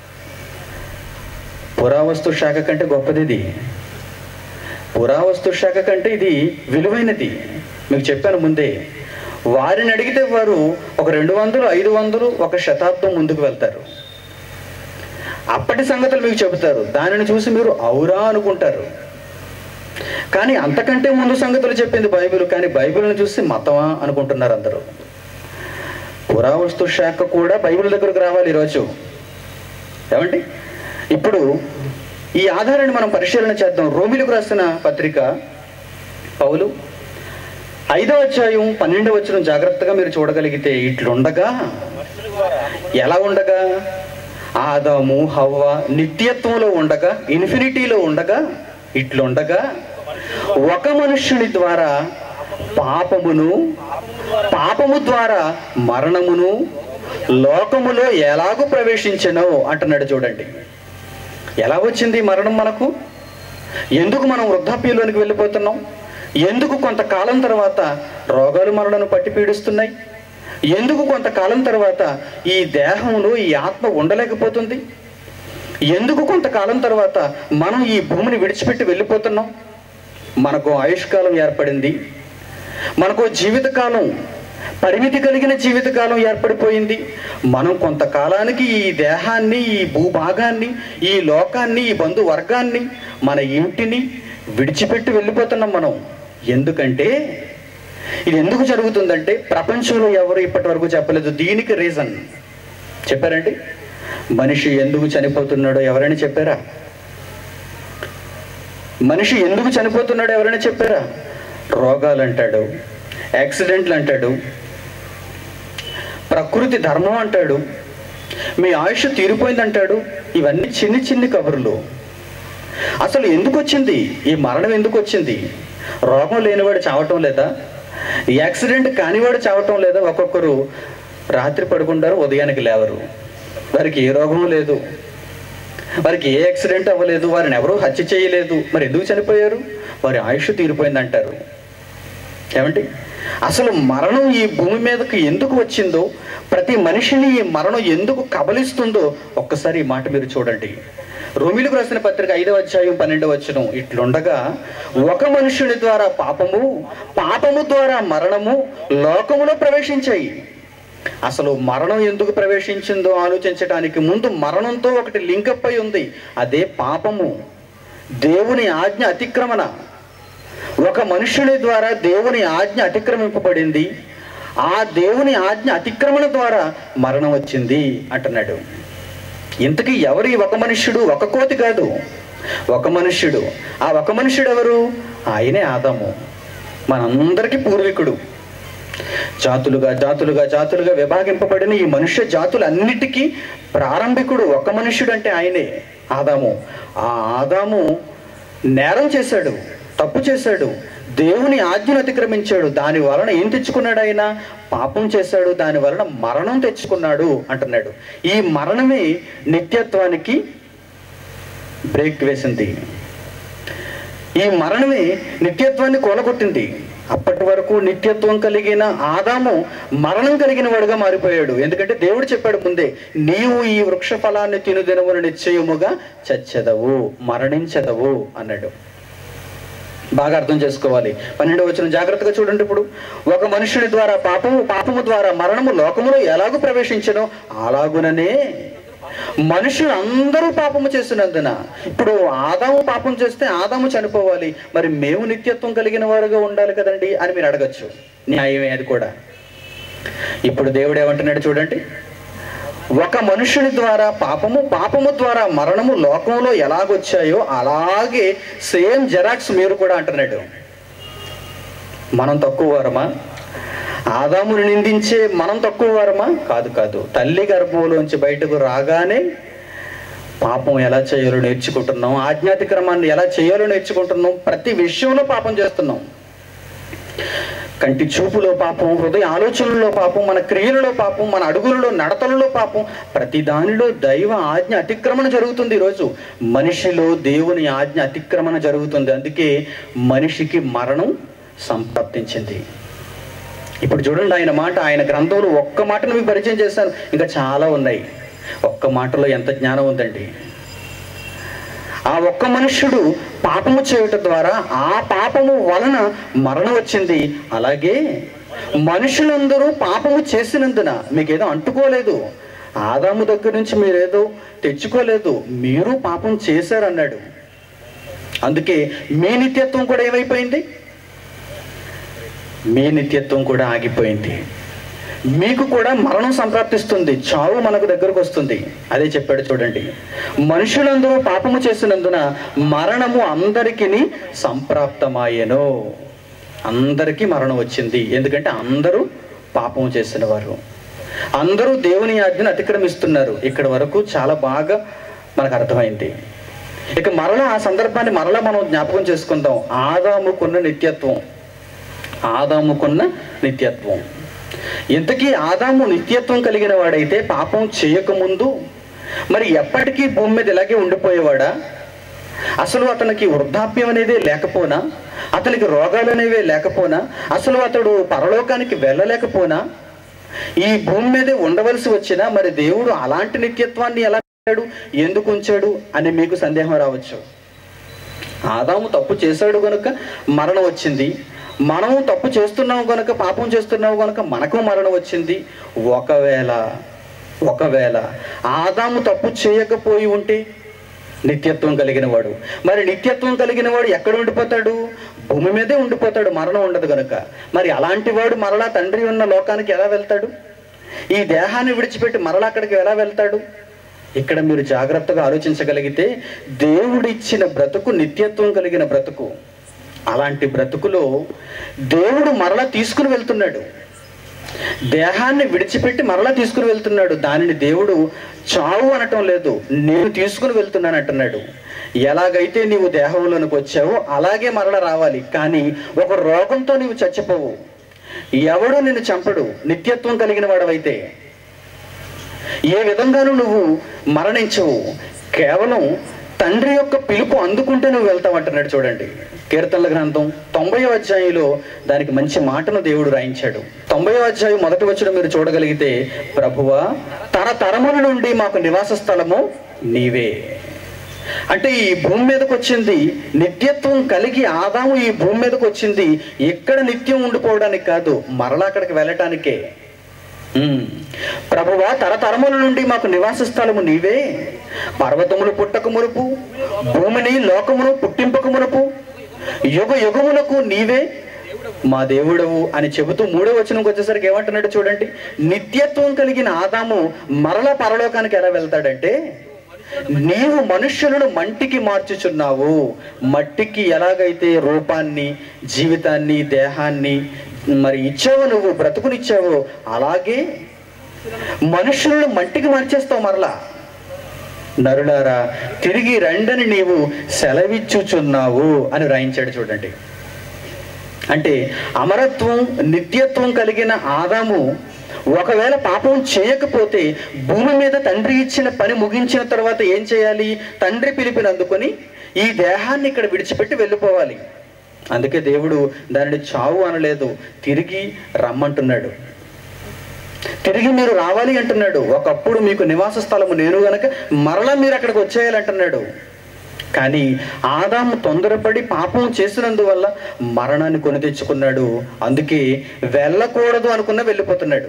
పురావస్తు శాఖ కంటే గొప్పది ఇది పురావస్తు శాఖ కంటే ఇది విలువైనది మీకు చెప్పాను ముందే వారిని అడిగితే వారు ఒక రెండు వందలు ఐదు వందలు ఒక శతాబ్దం ముందుకు వెళ్తారు అప్పటి సంగతులు మీకు చెబుతారు దానిని చూసి మీరు ఔరా అనుకుంటారు కానీ అంతకంటే ముందు సంగతులు చెప్పింది బైబిల్ కానీ బైబిల్ని చూసి మతమా అనుకుంటున్నారు అందరూ పురావస్తు శాఖ కూడా బైబిల్ దగ్గరకు రావాలి ఈరోజు ఏమండి ఇప్పుడు ఈ ఆధారాన్ని మనం పరిశీలన చేద్దాం రోమిలకు రాసిన పత్రిక పౌలు ఐదవ అధ్యాయం పన్నెండవ వచ్చిన జాగ్రత్తగా మీరు చూడగలిగితే ఇట్లుండగా ఎలా ఉండగా ఆదాము హవ్వ నిత్యత్వంలో ఉండగా ఇన్ఫినిటీలో ఉండగా ఇట్లుండగా ఒక మనుష్యుని ద్వారా పాపమును పాపము ద్వారా మరణమును లోకములో ఎలాగూ ప్రవేశించనో అంటున్నాడు చూడండి ఎలా వచ్చింది ఈ మరణం మనకు ఎందుకు మనం వృద్ధాప్యంలోనికి వెళ్ళిపోతున్నాం ఎందుకు కొంతకాలం తర్వాత రోగాలు మనలను పట్టి పీడిస్తున్నాయి ఎందుకు కొంతకాలం తర్వాత ఈ దేహంలో ఈ ఆత్మ ఉండలేకపోతుంది ఎందుకు కొంతకాలం తర్వాత మనం ఈ భూమిని విడిచిపెట్టి వెళ్ళిపోతున్నాం మనకు ఆయుష్కాలం ఏర్పడింది మనకు జీవితకాలం పరిమితి కలిగిన జీవితకాలం ఏర్పడిపోయింది మనం కొంతకాలానికి ఈ దేహాన్ని ఈ భూభాగాన్ని ఈ లోకాన్ని ఈ బంధు వర్గాన్ని మన ఇంటిని విడిచిపెట్టి వెళ్ళిపోతున్నాం మనం ఎందుకంటే ఇది ఎందుకు జరుగుతుందంటే ప్రపంచంలో ఎవరు ఇప్పటి వరకు చెప్పలేదు దీనికి రీజన్ చెప్పారండి మనిషి ఎందుకు చనిపోతున్నాడో ఎవరైనా చెప్పారా మనిషి ఎందుకు చనిపోతున్నాడో ఎవరైనా చెప్పారా రోగాలు అంటాడు యాక్సిడెంట్లు అంటాడు ప్రకృతి ధర్మం అంటాడు మీ ఆయుష్ తీరిపోయింది అంటాడు ఇవన్నీ చిన్ని చిన్ని కబుర్లు అసలు ఎందుకు వచ్చింది ఈ మరణం ఎందుకు వచ్చింది రోగం లేనివాడు చావటం లేదా యాక్సిడెంట్ కానివాడు చావటం లేదా ఒక్కొక్కరు రాత్రి పడుకుంటారు ఉదయానికి లేవరు వారికి ఏ రోగము లేదు వారికి ఏ యాక్సిడెంట్ అవ్వలేదు వారిని ఎవరూ హత్య చేయలేదు మరి ఎందుకు చనిపోయారు వారి ఆయుష్ తీరిపోయింది అంటారు ఏమండి అసలు మరణం ఈ భూమి మీదకి ఎందుకు వచ్చిందో ప్రతి మనిషిని ఈ మరణం ఎందుకు కబలిస్తుందో ఒక్కసారి ఈ మాట మీరు చూడండి రోమిలకు రాసిన పత్రిక ఐదవ అధ్యాయం పన్నెండవ వచనం ఇట్లుండగా ఒక మనుషుని ద్వారా పాపము పాపము ద్వారా మరణము లోకములో ప్రవేశించాయి అసలు మరణం ఎందుకు ప్రవేశించిందో ఆలోచించడానికి ముందు మరణంతో ఒకటి లింకప్ అయి ఉంది అదే పాపము దేవుని ఆజ్ఞ అతిక్రమణ ఒక మనుష్యుని ద్వారా దేవుని ఆజ్ఞ అతిక్రమింపబడింది ఆ దేవుని ఆజ్ఞ అతిక్రమణ ద్వారా మరణం వచ్చింది అంటున్నాడు ఇంతకీ ఎవరు ఈ ఒక మనుష్యుడు ఒక కోతి కాదు ఒక మనుష్యుడు ఆ ఒక మనుష్యుడు ఎవరు ఆయనే ఆదాము మనందరికీ పూర్వీకుడు జాతులుగా జాతులుగా జాతులుగా విభాగింపబడిన ఈ మనుష్య జాతులన్నిటికీ ప్రారంభికుడు ఒక మనుష్యుడు అంటే ఆయనే ఆదాము ఆ ఆదాము నేరం చేశాడు తప్పు చేశాడు దేవుని ఆజ్ఞను అతిక్రమించాడు దాని వలన ఏం తెచ్చుకున్నాడు ఆయన పాపం చేశాడు దాని వలన మరణం తెచ్చుకున్నాడు అంటున్నాడు ఈ మరణమే నిత్యత్వానికి బ్రేక్ వేసింది ఈ మరణమే నిత్యత్వాన్ని కూలగొట్టింది అప్పటి వరకు నిత్యత్వం కలిగిన ఆదాము మరణం కలిగిన వాడుగా మారిపోయాడు ఎందుకంటే దేవుడు చెప్పాడు ముందే నీవు ఈ వృక్ష ఫలాన్ని తినుదినమును నిశ్చయముగా చచ్చెదవు మరణించదవు అన్నాడు బాగా అర్థం చేసుకోవాలి పన్నెండవ వచ్చిన జాగ్రత్తగా చూడండి ఇప్పుడు ఒక మనుషుని ద్వారా పాపము పాపము ద్వారా మరణము లోకములో ఎలాగూ ప్రవేశించనో అలాగుననే మనుషులు అందరూ పాపము చేసినందున ఇప్పుడు ఆదాము పాపం చేస్తే ఆదాము చనిపోవాలి మరి మేము నిత్యత్వం కలిగిన వారుగా ఉండాలి కదండి అని మీరు అడగచ్చు న్యాయమే అది కూడా ఇప్పుడు దేవుడు ఏమంటున్నాడు చూడండి ఒక మనుషుని ద్వారా పాపము పాపము ద్వారా మరణము లోకంలో ఎలాగొచ్చాయో అలాగే సేమ్ జెరాక్స్ మీరు కూడా అంటున్నాడు మనం తక్కువ వారమా ఆదామును నిందించే మనం తక్కువ వారమా కాదు కాదు తల్లి గర్భంలోంచి బయటకు రాగానే పాపం ఎలా చేయాలో నేర్చుకుంటున్నాం ఆజ్ఞాతిక్రమాన్ని ఎలా చేయాలో నేర్చుకుంటున్నాం ప్రతి విషయంలో పాపం చేస్తున్నాం కంటి చూపులో పాపం హృదయ ఆలోచనలో పాపం మన క్రియలలో పాపం మన అడుగులలో నడతలలో పాపం ప్రతి దానిలో దైవ ఆజ్ఞ అతిక్రమణ జరుగుతుంది ఈరోజు మనిషిలో దేవుని ఆజ్ఞ అతిక్రమణ జరుగుతుంది అందుకే మనిషికి మరణం సంప్రాప్తించింది ఇప్పుడు చూడండి ఆయన మాట ఆయన గ్రంథంలో ఒక్క మాటను మీకు పరిచయం చేశాను ఇంకా చాలా ఉన్నాయి ఒక్క మాటలో ఎంత జ్ఞానం ఉందండి ఆ ఒక్క మనుష్యుడు పాపము చేయటం ద్వారా ఆ పాపము వలన మరణం వచ్చింది అలాగే మనుషులందరూ పాపము చేసినందున మీకేదో అంటుకోలేదు ఆదాము దగ్గర నుంచి మీరేదో తెచ్చుకోలేదు మీరు పాపం చేశారన్నాడు అందుకే మీ నిత్యత్వం కూడా ఏమైపోయింది మీ నిత్యత్వం కూడా ఆగిపోయింది మీకు కూడా మరణం సంప్రాప్తిస్తుంది చావు మనకు దగ్గరకు వస్తుంది అదే చెప్పాడు చూడండి మనుషులందరూ పాపము చేసినందున మరణము అందరికీ సంప్రాప్తమాయెను అందరికీ మరణం వచ్చింది ఎందుకంటే అందరూ పాపము చేసిన వారు అందరూ దేవుని ఆజ్ఞను అతిక్రమిస్తున్నారు ఇక్కడ వరకు చాలా బాగా మనకు అర్థమైంది ఇక మరలా ఆ సందర్భాన్ని మరలా మనం జ్ఞాపకం చేసుకుందాం ఆదాముకున్న నిత్యత్వం ఆదాముకున్న నిత్యత్వం ఇంతకీ ఆదాము నిత్యత్వం కలిగిన వాడైతే పాపం చేయకముందు మరి ఎప్పటికీ భూమి మీద ఇలాగే ఉండిపోయేవాడా అసలు అతనికి వృద్ధాప్యం అనేది లేకపోనా అతనికి రోగాలు అనేవి లేకపోనా అసలు అతడు పరలోకానికి వెళ్ళలేకపోనా ఈ భూమి మీదే ఉండవలసి వచ్చినా మరి దేవుడు అలాంటి నిత్యత్వాన్ని ఎలా ఉంచాడు ఎందుకు ఉంచాడు అని మీకు సందేహం రావచ్చు ఆదాము తప్పు చేశాడు కనుక మరణం వచ్చింది మనం తప్పు చేస్తున్నాము కనుక పాపం చేస్తున్నాము కనుక మనకు మరణం వచ్చింది ఒకవేళ ఒకవేళ ఆదాము తప్పు చేయకపోయి ఉంటే నిత్యత్వం కలిగిన వాడు మరి నిత్యత్వం కలిగిన వాడు ఎక్కడ ఉండిపోతాడు భూమి మీదే ఉండిపోతాడు మరణం ఉండదు కనుక మరి అలాంటి వాడు మరలా తండ్రి ఉన్న లోకానికి ఎలా వెళ్తాడు ఈ దేహాన్ని విడిచిపెట్టి మరలా అక్కడికి ఎలా వెళ్తాడు ఇక్కడ మీరు జాగ్రత్తగా ఆలోచించగలిగితే దేవుడిచ్చిన బ్రతుకు నిత్యత్వం కలిగిన బ్రతుకు అలాంటి బ్రతుకులో దేవుడు మరలా తీసుకుని వెళ్తున్నాడు దేహాన్ని విడిచిపెట్టి మరలా తీసుకుని వెళ్తున్నాడు దానిని దేవుడు చావు అనటం లేదు నేను తీసుకుని వెళ్తున్నాను అంటున్నాడు ఎలాగైతే నీవు దేహంలోనికి వచ్చావో అలాగే మరలా రావాలి కానీ ఒక రోగంతో నీవు చచ్చిపోవు ఎవడు నిన్ను చంపడు నిత్యత్వం కలిగిన వాడవైతే ఏ విధంగానూ నువ్వు మరణించవు కేవలం తండ్రి యొక్క పిలుపు అందుకుంటే నువ్వు వెళ్తావు అంటున్నాడు చూడండి కీర్తనల గ్రంథం తొంభై అధ్యాయంలో దానికి మంచి మాటను దేవుడు రాయించాడు తొంభై అధ్యాయం మొదటి వచ్చిన మీరు చూడగలిగితే ప్రభువా తరతరముల నుండి మాకు నివాస స్థలము నీవే అంటే ఈ భూమి మీదకి వచ్చింది నిత్యత్వం కలిగి ఆదాము ఈ భూమి మీదకి వచ్చింది ఎక్కడ నిత్యం ఉండిపోవడానికి కాదు మరలా అక్కడికి వెళ్ళటానికే ఉమ్. ప్రభువా తరతరముల నుండి మాకు నివాస స్థలము నీవే పర్వతములు పుట్టక మునుపు భూమిని లోకమును పుట్టింపక మునుపు యుగ యుగములకు నీవే మా దేవుడవు అని చెబుతూ మూడో వచనంకి వచ్చేసరికి ఏమంటున్నాడు చూడండి నిత్యత్వం కలిగిన ఆదాము మరల పరలోకానికి ఎలా వెళ్తాడంటే నీవు మనుష్యులను మంటికి మార్చుచున్నావు మట్టికి ఎలాగైతే రూపాన్ని జీవితాన్ని దేహాన్ని మరి ఇచ్చావో నువ్వు బ్రతుకునిచ్చావో అలాగే మనుషులను మట్టికి మార్చేస్తావు మరలా నరులారా తిరిగి రండని నీవు సెలవిచ్చుచున్నావు అని రాయించాడు చూడండి అంటే అమరత్వం నిత్యత్వం కలిగిన ఆదాము ఒకవేళ పాపం చేయకపోతే భూమి మీద తండ్రి ఇచ్చిన పని ముగించిన తర్వాత ఏం చేయాలి తండ్రి పిలిపిని అందుకొని ఈ దేహాన్ని ఇక్కడ విడిచిపెట్టి వెళ్ళిపోవాలి అందుకే దేవుడు దానిని చావు అనలేదు తిరిగి రమ్మంటున్నాడు తిరిగి మీరు రావాలి అంటున్నాడు ఒకప్పుడు మీకు నివాస స్థలము నేను గనక మరలా మీరు అక్కడికి వచ్చేయాలంటున్నాడు కానీ ఆదాము తొందరపడి పాపం చేసినందువల్ల మరణాన్ని కొని తెచ్చుకున్నాడు అందుకే వెళ్ళకూడదు అనుకున్న వెళ్ళిపోతున్నాడు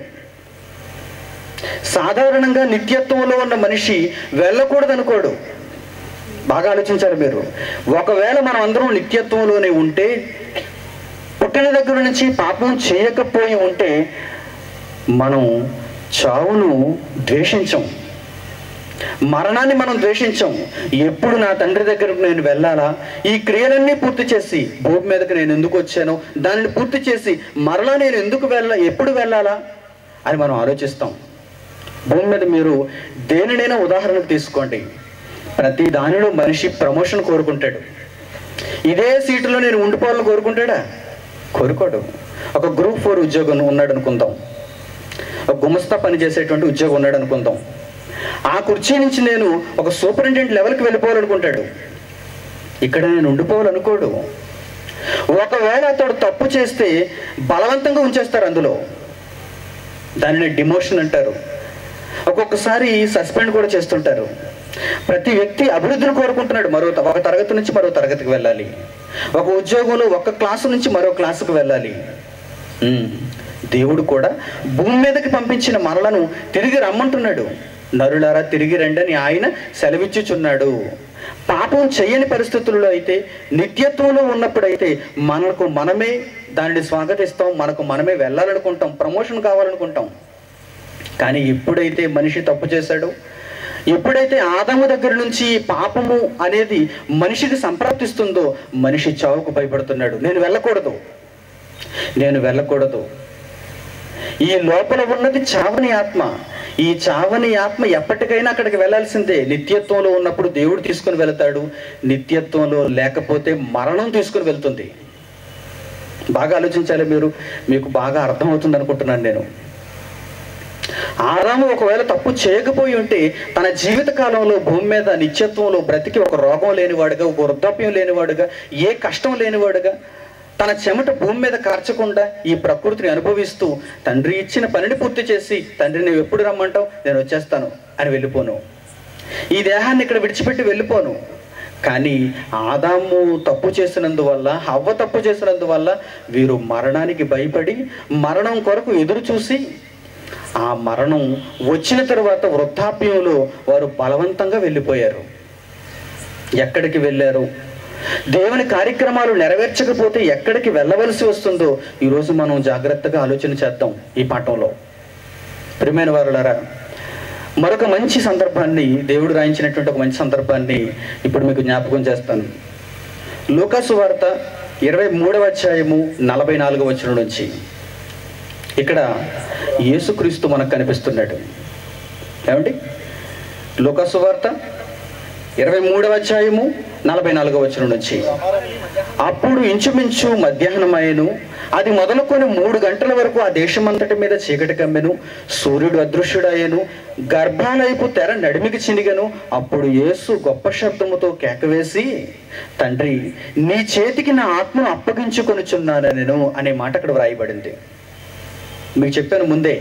సాధారణంగా నిత్యత్వంలో ఉన్న మనిషి వెళ్ళకూడదు అనుకోడు బాగా ఆలోచించాలి మీరు ఒకవేళ మనం అందరం నిత్యత్వంలోనే ఉంటే పుట్టిన దగ్గర నుంచి పాపం చేయకపోయి ఉంటే మనం చావును ద్వేషించం మరణాన్ని మనం ద్వేషించం ఎప్పుడు నా తండ్రి దగ్గరకు నేను వెళ్ళాలా ఈ క్రియలన్నీ పూర్తి చేసి భూమి మీదకి నేను ఎందుకు వచ్చానో దానిని పూర్తి చేసి మరలా నేను ఎందుకు వెళ్ళ ఎప్పుడు వెళ్ళాలా అని మనం ఆలోచిస్తాం భూమి మీద మీరు దేనినైనా ఉదాహరణకు తీసుకోండి ప్రతి దానిలో మనిషి ప్రమోషన్ కోరుకుంటాడు ఇదే సీటులో నేను ఉండిపోవాలని కోరుకుంటాడా కోరుకోడు ఒక గ్రూప్ ఫోర్ ఉద్యోగం ఉన్నాడు అనుకుందాం ఒక గుమస్తా పని చేసేటువంటి ఉద్యోగం ఉన్నాడు అనుకుందాం ఆ కుర్చీ నుంచి నేను ఒక సూపరింటెండెంట్ లెవెల్కి వెళ్ళిపోవాలనుకుంటాడు ఇక్కడ నేను ఉండిపోవాలనుకోడు ఒకవేళ అతడు తప్పు చేస్తే బలవంతంగా ఉంచేస్తారు అందులో దానిని డిమోషన్ అంటారు ఒక్కొక్కసారి సస్పెండ్ కూడా చేస్తుంటారు ప్రతి వ్యక్తి అభివృద్ధిని కోరుకుంటున్నాడు మరో ఒక తరగతి నుంచి మరో తరగతికి వెళ్ళాలి ఒక ఉద్యోగంలో ఒక క్లాసు నుంచి మరో క్లాసుకు వెళ్ళాలి ఉమ్, దేవుడు కూడా భూమి మీదకి పంపించిన మనలను తిరిగి రమ్మంటున్నాడు నరులారా తిరిగి రండని ఆయన సెలవిచ్చుచున్నాడు పాపం చేయని పరిస్థితుల్లో అయితే నిత్యత్వంలో ఉన్నప్పుడైతే మనకు మనమే దానిని స్వాగతిస్తాం మనకు మనమే వెళ్ళాలనుకుంటాం ప్రమోషన్ కావాలనుకుంటాం కానీ ఎప్పుడైతే మనిషి తప్పు చేశాడో ఎప్పుడైతే ఆదాము దగ్గర నుంచి పాపము అనేది మనిషికి సంప్రాప్తిస్తుందో మనిషి చావుకు భయపడుతున్నాడు నేను వెళ్ళకూడదు నేను వెళ్ళకూడదు ఈ లోపల ఉన్నది చావని ఆత్మ ఈ చావని ఆత్మ ఎప్పటికైనా అక్కడికి వెళ్ళాల్సిందే నిత్యత్వంలో ఉన్నప్పుడు దేవుడు తీసుకుని వెళ్తాడు నిత్యత్వంలో లేకపోతే మరణం తీసుకుని వెళ్తుంది బాగా ఆలోచించాలి మీరు మీకు బాగా అర్థమవుతుంది అనుకుంటున్నాను నేను ఆదాము ఒకవేళ తప్పు చేయకపోయి ఉంటే తన జీవిత కాలంలో భూమి మీద నిత్యత్వంలో బ్రతికి ఒక రోగం లేనివాడుగా ఒక వృద్ధాప్యం లేనివాడుగా ఏ కష్టం లేనివాడుగా తన చెమట భూమి మీద కార్చకుండా ఈ ప్రకృతిని అనుభవిస్తూ తండ్రి ఇచ్చిన పనిని పూర్తి చేసి తండ్రి నువ్వు ఎప్పుడు రమ్మంటావు నేను వచ్చేస్తాను అని వెళ్ళిపోను ఈ దేహాన్ని ఇక్కడ విడిచిపెట్టి వెళ్ళిపోను కానీ ఆదాము తప్పు చేసినందువల్ల హవ్వ తప్పు చేసినందువల్ల వీరు మరణానికి భయపడి మరణం కొరకు ఎదురు చూసి ఆ మరణం వచ్చిన తరువాత వృద్ధాప్యంలో వారు బలవంతంగా వెళ్ళిపోయారు ఎక్కడికి వెళ్ళారు దేవుని కార్యక్రమాలు నెరవేర్చకపోతే ఎక్కడికి వెళ్ళవలసి వస్తుందో ఈరోజు మనం జాగ్రత్తగా ఆలోచన చేద్దాం ఈ పాఠంలో ప్రియమైన వారులారా మరొక మంచి సందర్భాన్ని దేవుడు రాయించినటువంటి ఒక మంచి సందర్భాన్ని ఇప్పుడు మీకు జ్ఞాపకం చేస్తాను లూకాసు వార్త ఇరవై మూడవ అధ్యాయము నలభై నాలుగవ వచనం నుంచి ఇక్కడ యేసుక్రీస్తు మనకు కనిపిస్తున్నాడు ఏమండి లూకాసు వార్త ఇరవై మూడవ అధ్యాయము నలభై నాలుగవ వచనం నుంచి అప్పుడు ఇంచుమించు మధ్యాహ్నమయ్యను అది మొదలుకొని మూడు గంటల వరకు ఆ దేశమంతటి మీద చీకటి కమ్మెను సూర్యుడు అదృశ్యుడయ్యను గర్భాలయపు తెర నడిమికి చినిగను అప్పుడు యేసు గొప్ప శబ్దముతో కేకవేసి తండ్రి నీ చేతికి నా ఆత్మను అప్పగించుకొనుచున్నాను నేను అనే మాట అక్కడ వ్రాయబడింది మీకు చెప్పాను ముందే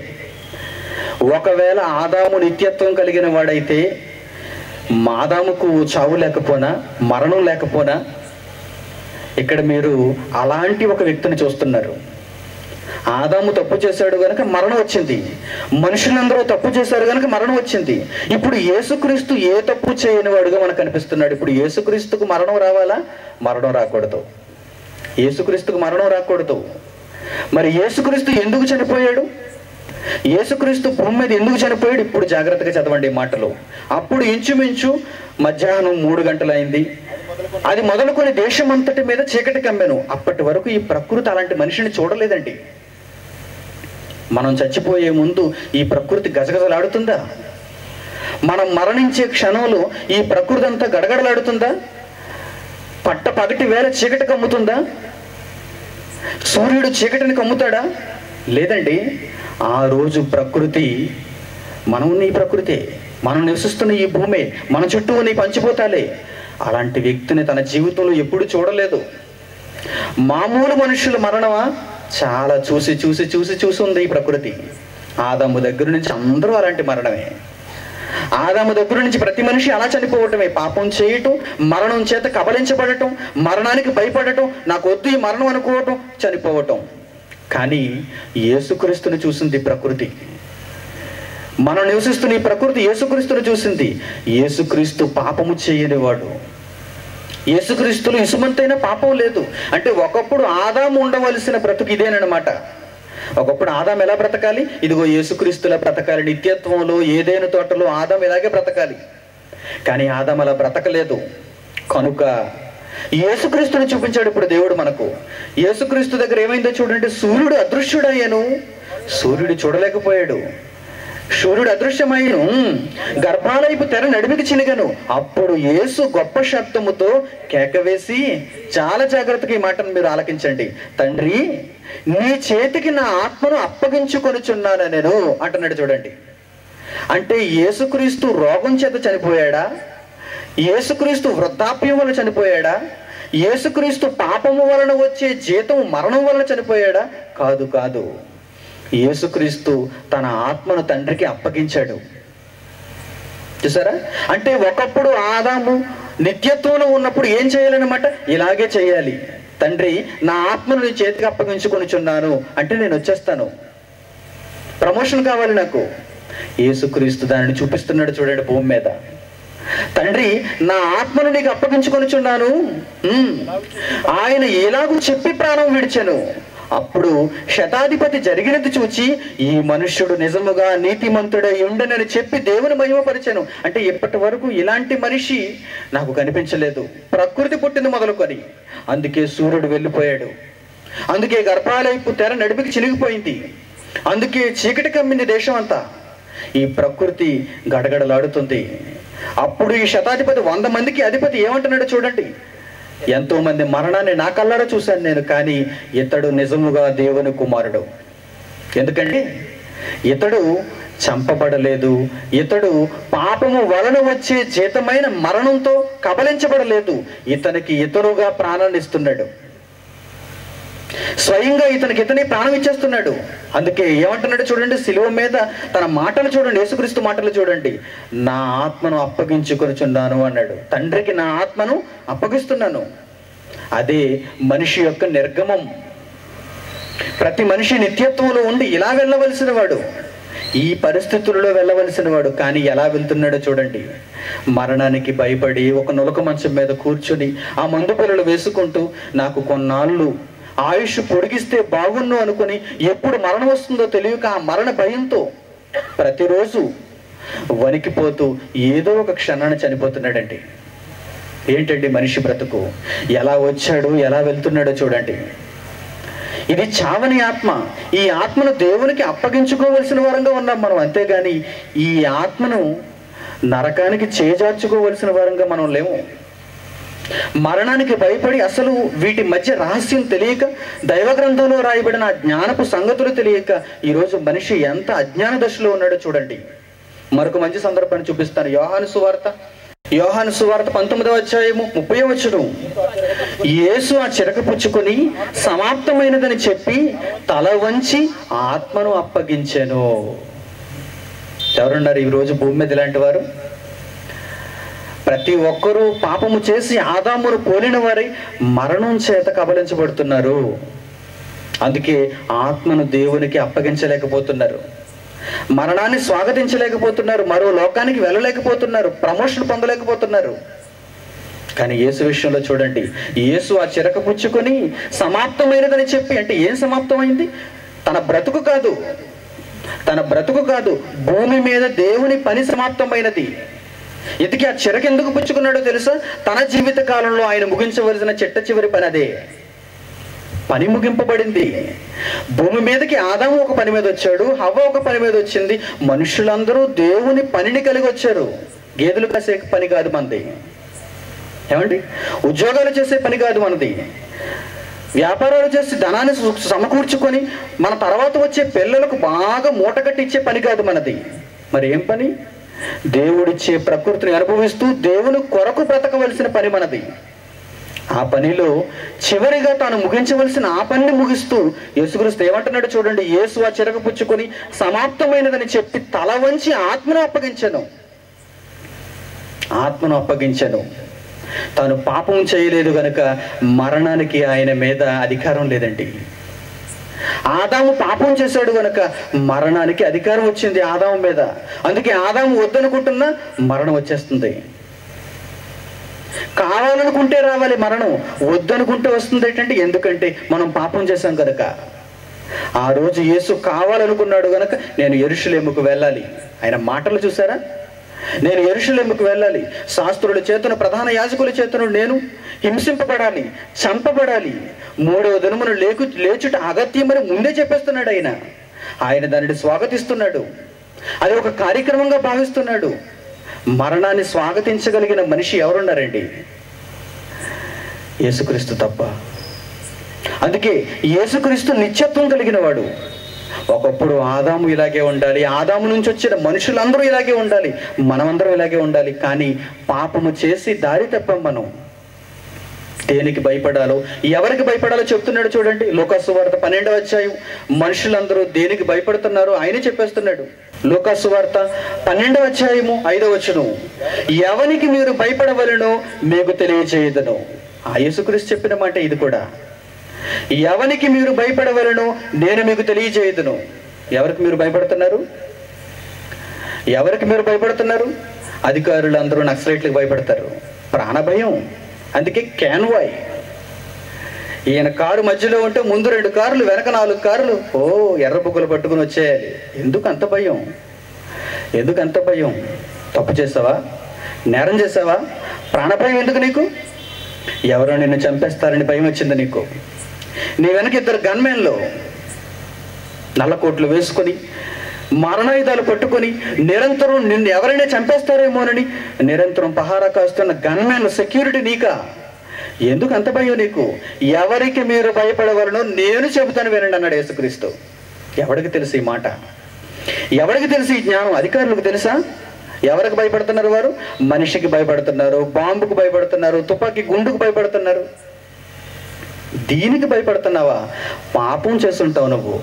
ఒకవేళ ఆదాము నిత్యత్వం కలిగిన వాడైతే మాదాముకు చావు లేకపోనా మరణం లేకపోనా ఇక్కడ మీరు అలాంటి ఒక వ్యక్తిని చూస్తున్నారు ఆదాము తప్పు చేశాడు గనక మరణం వచ్చింది మనుషులందరూ తప్పు చేశారు గనక మరణం వచ్చింది ఇప్పుడు యేసుక్రీస్తు ఏ తప్పు చేయని వాడుగా మనకు కనిపిస్తున్నాడు ఇప్పుడు యేసుక్రీస్తుకు మరణం రావాలా మరణం రాకూడదు యేసుక్రీస్తుకు మరణం రాకూడదు మరి యేసుక్రీస్తు ఎందుకు చనిపోయాడు యేసుక్రీస్తు భూమి మీద ఎందుకు చనిపోయాడు ఇప్పుడు జాగ్రత్తగా చదవండి ఈ మాటలు అప్పుడు ఇంచుమించు మధ్యాహ్నం మూడు గంటలైంది అది మొదలుకొని దేశం అంతటి మీద చీకటి కమ్మెను అప్పటి వరకు ఈ ప్రకృతి అలాంటి మనిషిని చూడలేదండి మనం చచ్చిపోయే ముందు ఈ ప్రకృతి గజగజలాడుతుందా మనం మరణించే క్షణంలో ఈ ప్రకృతి అంతా గడగడలాడుతుందా పట్ట పగటి వేళ చీకటి కమ్ముతుందా సూర్యుడు చీకటిని కమ్ముతాడా లేదండి ఆ రోజు ప్రకృతి మనం నీ ప్రకృతే మనం నివసిస్తున్న ఈ భూమి మన చుట్టూ నీ పంచిపోతాలే అలాంటి వ్యక్తిని తన జీవితంలో ఎప్పుడు చూడలేదు మామూలు మనుషుల మరణమా చాలా చూసి చూసి చూసి చూసి ఉంది ఈ ప్రకృతి ఆదాము దగ్గర నుంచి అందరూ అలాంటి మరణమే ఆదాము దగ్గర నుంచి ప్రతి మనిషి అలా చనిపోవటమే పాపం చేయటం మరణం చేత కబలించబడటం మరణానికి భయపడటం నాకు వద్దు ఈ మరణం అనుకోవటం చనిపోవటం కానీ యేసుక్రీస్తుని చూసింది ఈ ప్రకృతి మనం నివసిస్తున్న ఈ ప్రకృతి యేసుక్రీస్తుని చూసింది యేసుక్రీస్తు పాపము చేయని వాడు యేసుక్రీస్తులు ఇసుమంతైన పాపం లేదు అంటే ఒకప్పుడు ఆదాము ఉండవలసిన బ్రతుకు ఇదేనమాట ఒకప్పుడు ఆదాం ఎలా బ్రతకాలి ఇదిగో యేసుక్రీస్తులా బ్రతకాలి నిత్యత్వంలో ఏదైనా తోటలో ఆదాం ఇలాగే బ్రతకాలి కానీ ఆదాం అలా బ్రతకలేదు కనుక యేసుక్రీస్తుని చూపించాడు ఇప్పుడు దేవుడు మనకు యేసుక్రీస్తు దగ్గర ఏమైందో చూడండి సూర్యుడు అదృశ్యుడయ్యాను సూర్యుడు చూడలేకపోయాడు సూర్యుడు అదృశ్యమైన గర్భాలయపు తెర నడిమికి చినిగను అప్పుడు యేసు గొప్ప శబ్దముతో కేకవేసి చాలా జాగ్రత్తగా ఈ మాటను మీరు ఆలకించండి తండ్రి నీ చేతికి నా ఆత్మను అప్పగించుకొనుచున్నాను నేను అంటున్నాడు చూడండి అంటే యేసుక్రీస్తు రోగం చేత చనిపోయాడా యేసుక్రీస్తు వృద్ధాప్యం వలన చనిపోయాడా యేసుక్రీస్తు పాపము వలన వచ్చే జీతం మరణం వలన చనిపోయాడా కాదు కాదు యేసుక్రీస్తు తన ఆత్మను తండ్రికి అప్పగించాడు చూసారా అంటే ఒకప్పుడు ఆదాము నిత్యత్వంలో ఉన్నప్పుడు ఏం చేయాలన్నమాట ఇలాగే చేయాలి తండ్రి నా ఆత్మను నీ చేతికి అప్పగించుకొనిచున్నాను అంటే నేను వచ్చేస్తాను ప్రమోషన్ కావాలి నాకు యేసుక్రీస్తు దానిని చూపిస్తున్నాడు చూడండి భూమి మీద తండ్రి నా ఆత్మను నీకు అప్పగించుకొనిచున్నాను ఉమ్. ఆయన ఎలాగూ చెప్పి ప్రాణం విడిచాను అప్పుడు శతాధిపతి జరిగినది చూచి ఈ మనుష్యుడు నిజముగా నీతిమంతుడై ఉండనని చెప్పి దేవుని మహిమపరిచాను అంటే ఇప్పటి వరకు ఇలాంటి మనిషి నాకు కనిపించలేదు ప్రకృతి పుట్టింది మొదలుకొని అందుకే సూర్యుడు వెళ్ళిపోయాడు అందుకే గర్భాలయపు తెర నడిపికి చినిగిపోయింది అందుకే చీకటి కమ్మింది దేశం అంతా ఈ ప్రకృతి గడగడలాడుతుంది అప్పుడు ఈ శతాధిపతి వంద మందికి అధిపతి ఏమంటున్నాడో చూడండి ఎంతో మంది మరణాన్ని నా కళ్ళారా చూశాను నేను కానీ ఇతడు నిజముగా దేవుని కుమారుడు ఎందుకంటే ఇతడు చంపబడలేదు ఇతడు పాపము వలన వచ్చే జీతమైన మరణంతో కబలించబడలేదు ఇతనికి ఇతరుగా ప్రాణాన్ని ఇస్తున్నాడు స్వయంగా ఇతనికి ఇతని ప్రాణం ఇచ్చేస్తున్నాడు అందుకే ఏమంటున్నాడు చూడండి శిలువ మీద తన మాటలు చూడండి యేసుక్రీస్తు మాటలు చూడండి నా ఆత్మను అప్పగించుకొనిచున్నాను అన్నాడు తండ్రికి నా ఆత్మను అప్పగిస్తున్నాను అదే మనిషి యొక్క నిర్గమం ప్రతి మనిషి నిత్యత్వంలో ఉండి ఇలా వెళ్ళవలసిన వాడు ఈ పరిస్థితుల్లో వెళ్ళవలసిన వాడు కానీ ఎలా వెళ్తున్నాడో చూడండి మరణానికి భయపడి ఒక నులక మంచం మీద కూర్చొని ఆ మందు పిల్లలు వేసుకుంటూ నాకు కొన్నాళ్ళు ఆయుష్ పొడిగిస్తే బాగున్ను అనుకుని ఎప్పుడు మరణం వస్తుందో తెలియక ఆ మరణ భయంతో ప్రతిరోజు వణికిపోతూ ఏదో ఒక క్షణాన్ని చనిపోతున్నాడండి ఏంటండి మనిషి బ్రతుకు ఎలా వచ్చాడు ఎలా వెళ్తున్నాడో చూడండి ఇది చావని ఆత్మ ఈ ఆత్మను దేవునికి అప్పగించుకోవలసిన వారంగా ఉన్నాం మనం అంతేగాని ఈ ఆత్మను నరకానికి చేజార్చుకోవలసిన వారంగా మనం లేము మరణానికి భయపడి అసలు వీటి మధ్య రహస్యం తెలియక దైవ గ్రంథంలో రాయబడిన ఆ జ్ఞానపు సంగతులు తెలియక ఈరోజు మనిషి ఎంత అజ్ఞాన దశలో ఉన్నాడో చూడండి మరొక మంచి సందర్భాన్ని చూపిస్తాను యోహాను సువార్త యోహాను సువార్త పంతొమ్మిదవ అధ్యాయము ముప్పై వచ్చును యేసు ఆ చిరక పుచ్చుకొని సమాప్తమైనదని చెప్పి తల వంచి ఆత్మను అప్పగించాను ఎవరున్నారు ఈ రోజు భూమి మీద ఇలాంటి వారు ప్రతి ఒక్కరూ పాపము చేసి ఆదామును పోలిన వారై మరణం చేత కబలించబడుతున్నారు అందుకే ఆత్మను దేవునికి అప్పగించలేకపోతున్నారు మరణాన్ని స్వాగతించలేకపోతున్నారు మరో లోకానికి వెళ్ళలేకపోతున్నారు ప్రమోషన్ పొందలేకపోతున్నారు కానీ యేసు విషయంలో చూడండి యేసు ఆ చిరక పుచ్చుకొని సమాప్తమైనదని చెప్పి అంటే ఏం సమాప్తమైంది తన బ్రతుకు కాదు తన బ్రతుకు కాదు భూమి మీద దేవుని పని సమాప్తమైనది ఇంతకీ ఆ చిరక ఎందుకు పుచ్చుకున్నాడో తెలుసా తన జీవిత కాలంలో ఆయన ముగించవలసిన చిట్ట చివరి పని అదే పని ముగింపబడింది భూమి మీదకి ఆదాము ఒక పని మీద వచ్చాడు హవ్వ ఒక పని మీద వచ్చింది మనుషులందరూ దేవుని పనిని కలిగి వచ్చారు గేదెలు కాసే పని కాదు మనది ఏమండి ఉద్యోగాలు చేసే పని కాదు మనది వ్యాపారాలు చేసి ధనాన్ని సు- సమకూర్చుకొని మన తర్వాత వచ్చే పిల్లలకు బాగా మూట కట్టి ఇచ్చే పని కాదు మనది మరి ఏం పని దేవుడిచ్చే ప్రకృతిని అనుభవిస్తూ దేవుని కొరకు బ్రతకవలసిన పని మనది ఆ పనిలో చివరిగా తాను ముగించవలసిన ఆ పనిని ముగిస్తూ యేసుక్రీస్తు ఏమంటున్నాడు చూడండి యేసు ఆ చిరక పుచ్చుకొని సమాప్తమైనదని చెప్పి తల వంచి ఆత్మను అప్పగించను ఆత్మను అప్పగించను తాను పాపం చేయలేదు గనుక మరణానికి ఆయన మీద అధికారం లేదండి ఆదాము పాపం చేశాడు గనుక మరణానికి అధికారం వచ్చింది ఆదాము మీద అందుకే ఆదాము వద్దనుకుంటున్నా మరణం వచ్చేస్తుంది కావాలనుకుంటే రావాలి మరణం వద్దనుకుంటే వస్తుంది ఏంటంటే ఎందుకంటే మనం పాపం చేశాం కనుక ఆ రోజు యేసు కావాలనుకున్నాడు గనక నేను ఎరుషులేముకు వెళ్ళాలి ఆయన మాటలు చూసారా నేను ఎరుషులేముకు వెళ్ళాలి శాస్త్రుల చేతను ప్రధాన యాజకుల చేతను నేను హింసింపబడాలి చంపబడాలి మూడవ దినమును లేకు లేచుట అగత్యమని ముందే చెప్పేస్తున్నాడు ఆయన ఆయన దానిని స్వాగతిస్తున్నాడు అది ఒక కార్యక్రమంగా భావిస్తున్నాడు మరణాన్ని స్వాగతించగలిగిన మనిషి ఎవరున్నారండి యేసుక్రీస్తు తప్ప అందుకే యేసుక్రీస్తు నిత్యత్వం కలిగిన వాడు ఒకప్పుడు ఆదాము ఇలాగే ఉండాలి ఆదాము నుంచి వచ్చిన మనుషులందరూ ఇలాగే ఉండాలి మనమందరం ఇలాగే ఉండాలి కానీ పాపము చేసి దారి తప్పాం మనం దేనికి భయపడాలో ఎవరికి భయపడాలో చెప్తున్నాడు చూడండి లోకాసు వార్త పన్నెండవ అధ్యాయం మనుషులందరూ దేనికి భయపడుతున్నారో ఆయన చెప్పేస్తున్నాడు లోకాసు వార్త పన్నెండవ అధ్యాయము ఐదవ వచనం ఎవరికి మీరు భయపడవలనో మీకు తెలియజేయదను ఆ యేసుక్రీస్తు చెప్పిన మాట ఇది కూడా ఎవరికి మీరు భయపడవలనో నేను మీకు తెలియజేయదును ఎవరికి మీరు భయపడుతున్నారు ఎవరికి మీరు భయపడుతున్నారు అధికారులు అందరూ నక్సలైట్లకు భయపడతారు ప్రాణభయం అందుకే క్యాన్వాయ్ ఈయన కారు మధ్యలో ఉంటే ముందు రెండు కార్లు వెనక నాలుగు కార్లు ఓ ఎర్ర బుగ్గలు పట్టుకుని వచ్చేయాలి ఎందుకు అంత భయం ఎందుకు అంత భయం తప్పు చేసావా నేరం చేసావా ప్రాణభయం ఎందుకు నీకు ఎవరో నిన్ను చంపేస్తారని భయం వచ్చింది నీకు నీ వెనక ఇద్దరు గన్మెన్లు నల్లకోట్లు వేసుకొని మరణాయుధాలు పట్టుకొని నిరంతరం నిన్ను ఎవరైనా చంపేస్తారేమోనని నిరంతరం పహారా కాస్తున్న గన్మెన్ సెక్యూరిటీ నీకా ఎందుకు అంత భయం నీకు ఎవరికి మీరు భయపడవలనో నేను చెబుతాను వినండి అన్నాడు యేసుక్రీస్తు ఎవరికి తెలుసు ఈ మాట ఎవరికి తెలుసు ఈ జ్ఞానం అధికారులకు తెలుసా ఎవరికి భయపడుతున్నారు వారు మనిషికి భయపడుతున్నారు బాంబుకు భయపడుతున్నారు తుపాకీ గుండుకు భయపడుతున్నారు దీనికి భయపడుతున్నావా పాపం చేస్తుంటావు నువ్వు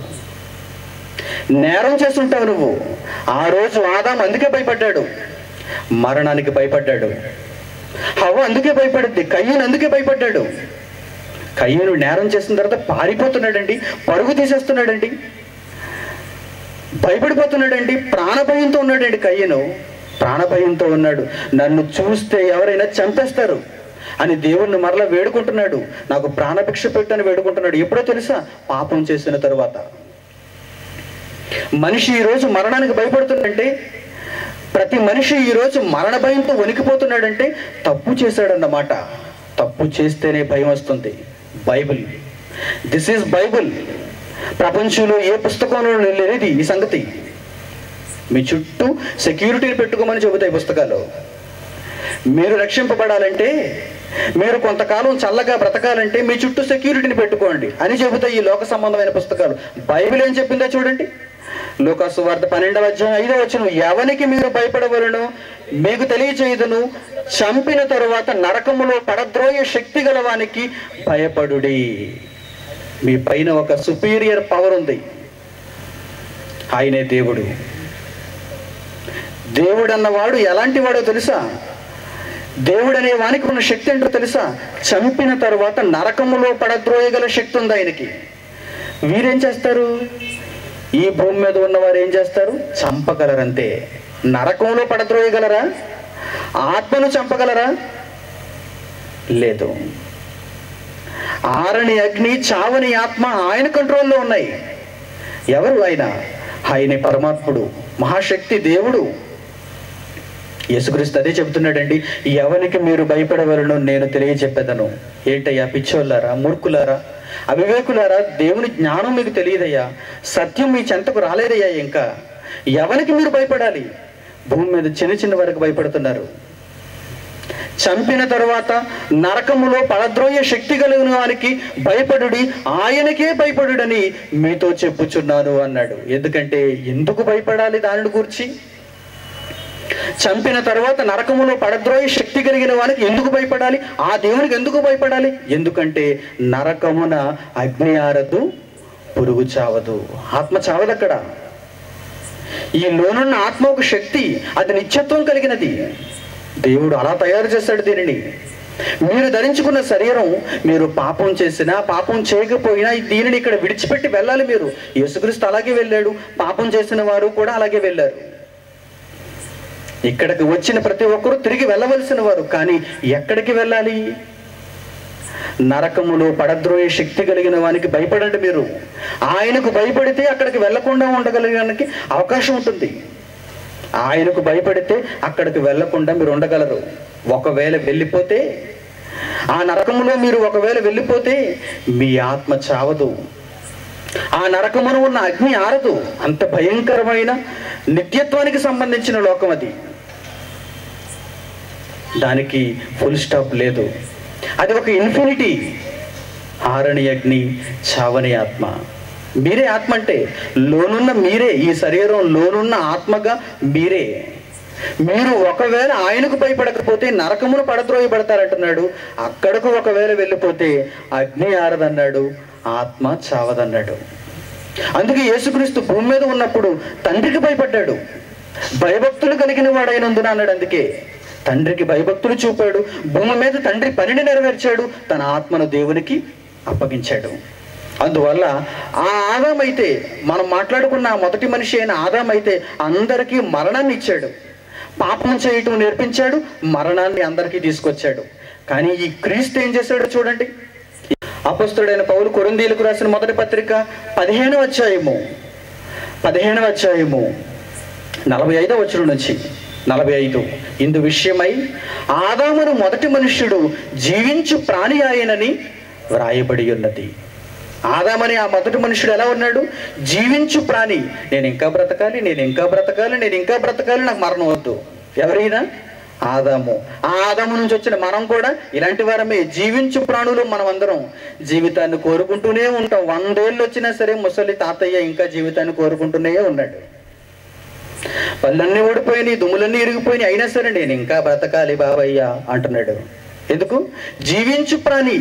నేరం చేస్తుంటావు నువ్వు ఆ రోజు ఆదాం అందుకే భయపడ్డాడు మరణానికి భయపడ్డాడు హవ అందుకే భయపడింది కయ్యూను అందుకే భయపడ్డాడు కయ్యూను నేరం చేసిన తర్వాత పారిపోతున్నాడండి పరుగు తీసేస్తున్నాడండి భయపడిపోతున్నాడండి ప్రాణభయంతో ఉన్నాడండి కయ్యను ప్రాణభయంతో ఉన్నాడు నన్ను చూస్తే ఎవరైనా చంపేస్తారు అని దేవుణ్ణి మరలా వేడుకుంటున్నాడు నాకు ప్రాణభిక్ష పెట్టని వేడుకుంటున్నాడు ఎప్పుడో తెలుసా పాపం చేసిన తరువాత మనిషి ఈరోజు మరణానికి భయపడుతుందంటే ప్రతి మనిషి ఈరోజు మరణ భయంతో వణికిపోతున్నాడంటే తప్పు చేశాడన్నమాట తప్పు చేస్తేనే భయం వస్తుంది బైబిల్ దిస్ ఈజ్ బైబిల్ ప్రపంచంలో ఏ పుస్తకంలో లేనిది ఈ సంగతి మీ చుట్టూ సెక్యూరిటీని పెట్టుకోమని చెబుతాయి పుస్తకాలు మీరు రక్షింపబడాలంటే మీరు కొంతకాలం చల్లగా బ్రతకాలంటే మీ చుట్టూ సెక్యూరిటీని పెట్టుకోండి అని చెబుతాయి ఈ లోక సంబంధమైన పుస్తకాలు బైబిల్ ఏం చెప్పిందో చూడండి లోకాసు వార్త పన్నెండవ అధ్యాయం ఐదవ వచనం ఎవనికి మీరు భయపడవలను మీకు తెలియచేయుదును చంపిన తరువాత నరకములో పడద్రోయ శక్తి గలవానికి భయపడుడి మీ పైన ఒక సుపీరియర్ పవర్ ఉంది ఆయనే దేవుడు దేవుడు అన్నవాడు ఎలాంటి వాడో తెలుసా దేవుడు అనే వానికి ఉన్న శక్తి ఏంటో తెలుసా చంపిన తర్వాత నరకములో పడద్రోయగల శక్తి ఉంది ఆయనకి వీరేం చేస్తారు ఈ భూమి మీద ఉన్నవారు ఏం చేస్తారు చంపగలరంతే నరకంలో పడద్రోయగలరా ఆత్మను చంపగలరా లేదు ఆరని అగ్ని చావని ఆత్మ ఆయన కంట్రోల్లో ఉన్నాయి ఎవరు ఆయన ఆయనే పరమాత్ముడు మహాశక్తి దేవుడు యేసుక్రీస్తు అదే చెబుతున్నాడండి ఎవరికి మీరు భయపడవలను నేను తెలియజెప్పేదను ఏంటయ్యా పిచ్చోళ్ళారా మూర్ఖులారా అవివేకులారా దేవుని జ్ఞానం మీకు తెలియదయ్యా సత్యం మీ చెంతకు రాలేదయ్యా ఇంకా ఎవరికి మీరు భయపడాలి భూమి మీద చిన్న చిన్న వరకు భయపడుతున్నారు చంపిన తరువాత నరకములో పడద్రోయ శక్తి కలిగిన వారికి భయపడుడి ఆయనకే భయపడుడని మీతో చెప్పుచున్నాను అన్నాడు ఎందుకంటే ఎందుకు భయపడాలి దానిని గురించి చంపిన తర్వాత నరకములో పడద్రోయి శక్తి కలిగిన వానికి ఎందుకు భయపడాలి ఆ దేవునికి ఎందుకు భయపడాలి ఎందుకంటే నరకమున అగ్ని ఆరదు పురుగు చావదు ఆత్మ చావదు అక్కడ ఈ లోనున్న ఆత్మ ఒక శక్తి అది నిత్యత్వం కలిగినది దేవుడు అలా తయారు చేశాడు దీనిని మీరు ధరించుకున్న శరీరం మీరు పాపం చేసినా పాపం చేయకపోయినా దీనిని ఇక్కడ విడిచిపెట్టి వెళ్ళాలి మీరు యేసుక్రీస్తు అలాగే వెళ్ళాడు పాపం చేసిన వారు కూడా అలాగే వెళ్ళారు ఇక్కడికి వచ్చిన ప్రతి ఒక్కరూ తిరిగి వెళ్ళవలసిన వారు కానీ ఎక్కడికి వెళ్ళాలి నరకములో పడద్రోయే శక్తి కలిగిన వానికి భయపడండి మీరు ఆయనకు భయపడితే అక్కడికి వెళ్లకుండా ఉండగలగడానికి అవకాశం ఉంటుంది ఆయనకు భయపడితే అక్కడికి వెళ్లకుండా మీరు ఉండగలరు ఒకవేళ వెళ్ళిపోతే ఆ నరకములో మీరు ఒకవేళ వెళ్ళిపోతే మీ ఆత్మ చావదు ఆ నరకమును ఉన్న అగ్ని ఆరదు అంత భయంకరమైన నిత్యత్వానికి సంబంధించిన లోకం అది దానికి ఫుల్ స్టాప్ లేదు అది ఒక ఇన్ఫినిటీ ఆరని అగ్ని చావని ఆత్మ మీరే ఆత్మ అంటే లోనున్న మీరే ఈ శరీరం లోనున్న ఆత్మగా మీరే మీరు ఒకవేళ ఆయనకు భయపడకపోతే నరకమును పడద్రోయబడతారంటున్నాడు అక్కడకు ఒకవేళ వెళ్ళిపోతే అగ్ని ఆరదన్నాడు ఆత్మ చావదన్నాడు అందుకే యేసుక్రీస్తు భూమి మీద ఉన్నప్పుడు తండ్రికి భయపడ్డాడు భయభక్తులు కలిగిన వాడైనందున అన్నాడు అందుకే తండ్రికి భయభక్తులు చూపాడు భూమి మీద తండ్రి పనిని నెరవేర్చాడు తన ఆత్మను దేవునికి అప్పగించాడు అందువల్ల ఆ ఆదామైతే మనం మాట్లాడుకున్న ఆ మొదటి మనిషి అయిన ఆదామైతే అందరికీ మరణాన్ని ఇచ్చాడు పాపం చేయటం నేర్పించాడు మరణాన్ని అందరికీ తీసుకొచ్చాడు కానీ ఈ క్రీస్తు ఏం చేశాడో చూడండి అపస్తుడైన పౌలు కొరిందీలకు రాసిన మొదటి పత్రిక పదిహేనవ అధ్యాయము పదిహేనవ అధ్యాయము నలభై ఐదవ వచనం నుంచి నలభై ఐదు ఇందు విషయమై ఆదామును మొదటి మనుష్యుడు జీవించు ప్రాణి ఆయనని వ్రాయబడి ఉన్నది ఆదామని ఆ మొదటి మనుషుడు ఎలా ఉన్నాడు జీవించు ప్రాణి నేను ఇంకా బ్రతకాలి నేను ఇంకా బ్రతకాలి నేను ఇంకా బ్రతకాలి నాకు మరణం వద్దు ఎవరైనా ఆదాము ఆ ఆదాము నుంచి వచ్చిన మనం కూడా ఇలాంటి వారమే జీవించు ప్రాణులు మనం అందరం జీవితాన్ని కోరుకుంటూనే ఉంటాం వందేళ్ళు వచ్చినా సరే ముసలి తాతయ్య ఇంకా జీవితాన్ని కోరుకుంటూనే ఉన్నాడు పళ్ళన్నీ ఓడిపోయినాయి దుమ్ములన్నీ ఇరిగిపోయినాయి అయినా సరే నేను ఇంకా బ్రతకాలి బాబయ్య అంటున్నాడు ఎందుకు జీవించు ప్రాణి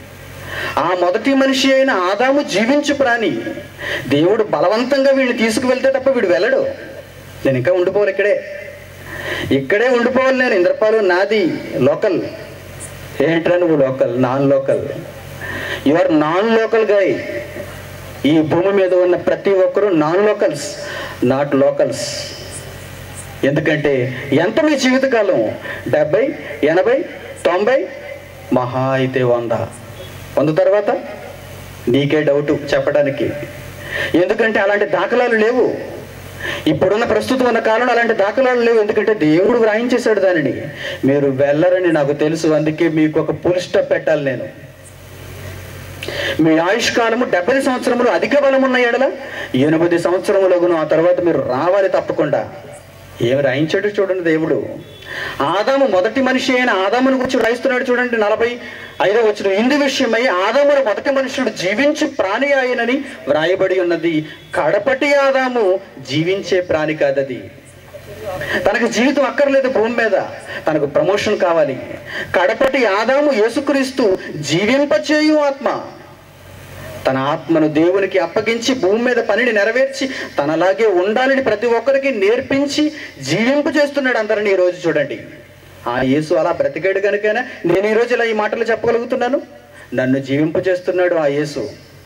ఆ మొదటి మనిషి అయిన ఆదాము జీవించు ప్రాణి దేవుడు బలవంతంగా వీడిని తీసుకువెళ్తే తప్ప వీడు వెళ్ళడు నేను ఇంకా ఉండిపోవాలి ఇక్కడే ఇక్కడే ఉండిపోవాలి నేను ఇంద్రపాలు నాది లోకల్ ఏంట్రా నువ్వు local non local you are non local guy ఈ భూమి మీద ఉన్న ప్రతి ఒక్కరూ నాన్ లోకల్స్ నాట్ లోకల్స్ ఎందుకంటే ఎంత మీ జీవితకాలం డెబ్బై ఎనభై తొంభై మహా అయితే వంద వంద తర్వాత నీకే డౌట్ చెప్పడానికి ఎందుకంటే అలాంటి దాఖలాలు లేవు ఇప్పుడున్న ప్రస్తుతం ఉన్న కాలంలో అలాంటి దాఖలాలు లేవు ఎందుకంటే దేవుడు వ్రాయించేశాడు దానిని మీరు వెళ్ళరని నాకు తెలుసు అందుకే మీకు ఒక పుల్ స్టాప్ పెట్టాలి నేను మీ ఆయుష్ కాలము డెబ్బై సంవత్సరములు అధిక బలం ఉన్న ఎడల ఎనిమిది సంవత్సరములగును ఆ తర్వాత మీరు రావాలి తప్పకుండా ఏమి రాయించాడు చూడండి దేవుడు ఆదాము మొదటి మనిషి అయిన ఆదాముని గురించి రాయిస్తున్నాడు చూడండి నలభై ఐదో వచ్చిన ఇందు విషయమై ఆదామును మొదటి మనుషుడు జీవించు ప్రాణి ఆయనని వ్రాయబడి ఉన్నది కడపటి ఆదాము జీవించే ప్రాణి కాదది తనకు జీవితం అక్కర్లేదు భూమి మీద తనకు ప్రమోషన్ కావాలి కడపటి ఆదాము యేసుక్రీస్తు జీవింపచేయు ఆత్మ తన ఆత్మను దేవునికి అప్పగించి భూమి మీద పనిని నెరవేర్చి తనలాగే ఉండాలని ప్రతి ఒక్కరికి నేర్పించి జీవింపు చేస్తున్నాడు అందరిని ఈరోజు చూడండి ఆ యేసు అలా బ్రతికాడు కనుకైనా నేను ఈరోజు ఇలా ఈ మాటలు చెప్పగలుగుతున్నాను నన్ను జీవింపు చేస్తున్నాడు ఆ యేసు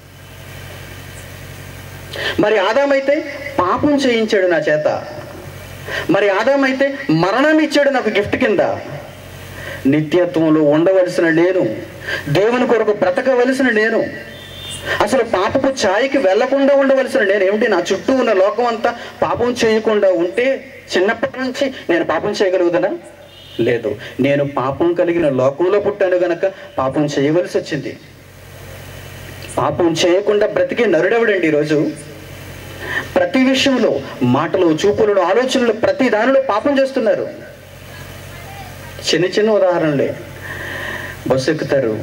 మరి ఆదామైతే పాపం చేయించాడు నా చేత మరి ఆదామైతే మరణాన్ని ఇచ్చాడు నాకు గిఫ్ట్ కింద నిత్యత్వంలో ఉండవలసిన నేను దేవుని కొరకు బ్రతకవలసిన నేను అసలు పాపపు ఛాయకి వెళ్లకుండా ఉండవలసిన నేను ఏమిటి నా చుట్టూ ఉన్న లోకం అంతా పాపం చేయకుండా ఉంటే చిన్నప్పటి నుంచి నేను పాపం చేయగలుగుదనా లేదు నేను పాపం కలిగిన లోకంలో పుట్టాను గనక పాపం చేయవలసి వచ్చింది పాపం చేయకుండా బ్రతికే నరుడెవడండి ఈరోజు ప్రతి విషయంలో మాటలు చూపులు ఆలోచనలు ప్రతి దానిలో పాపం చేస్తున్నారు చిన్న చిన్న ఉదాహరణలే బస్సు ఎక్కుతారు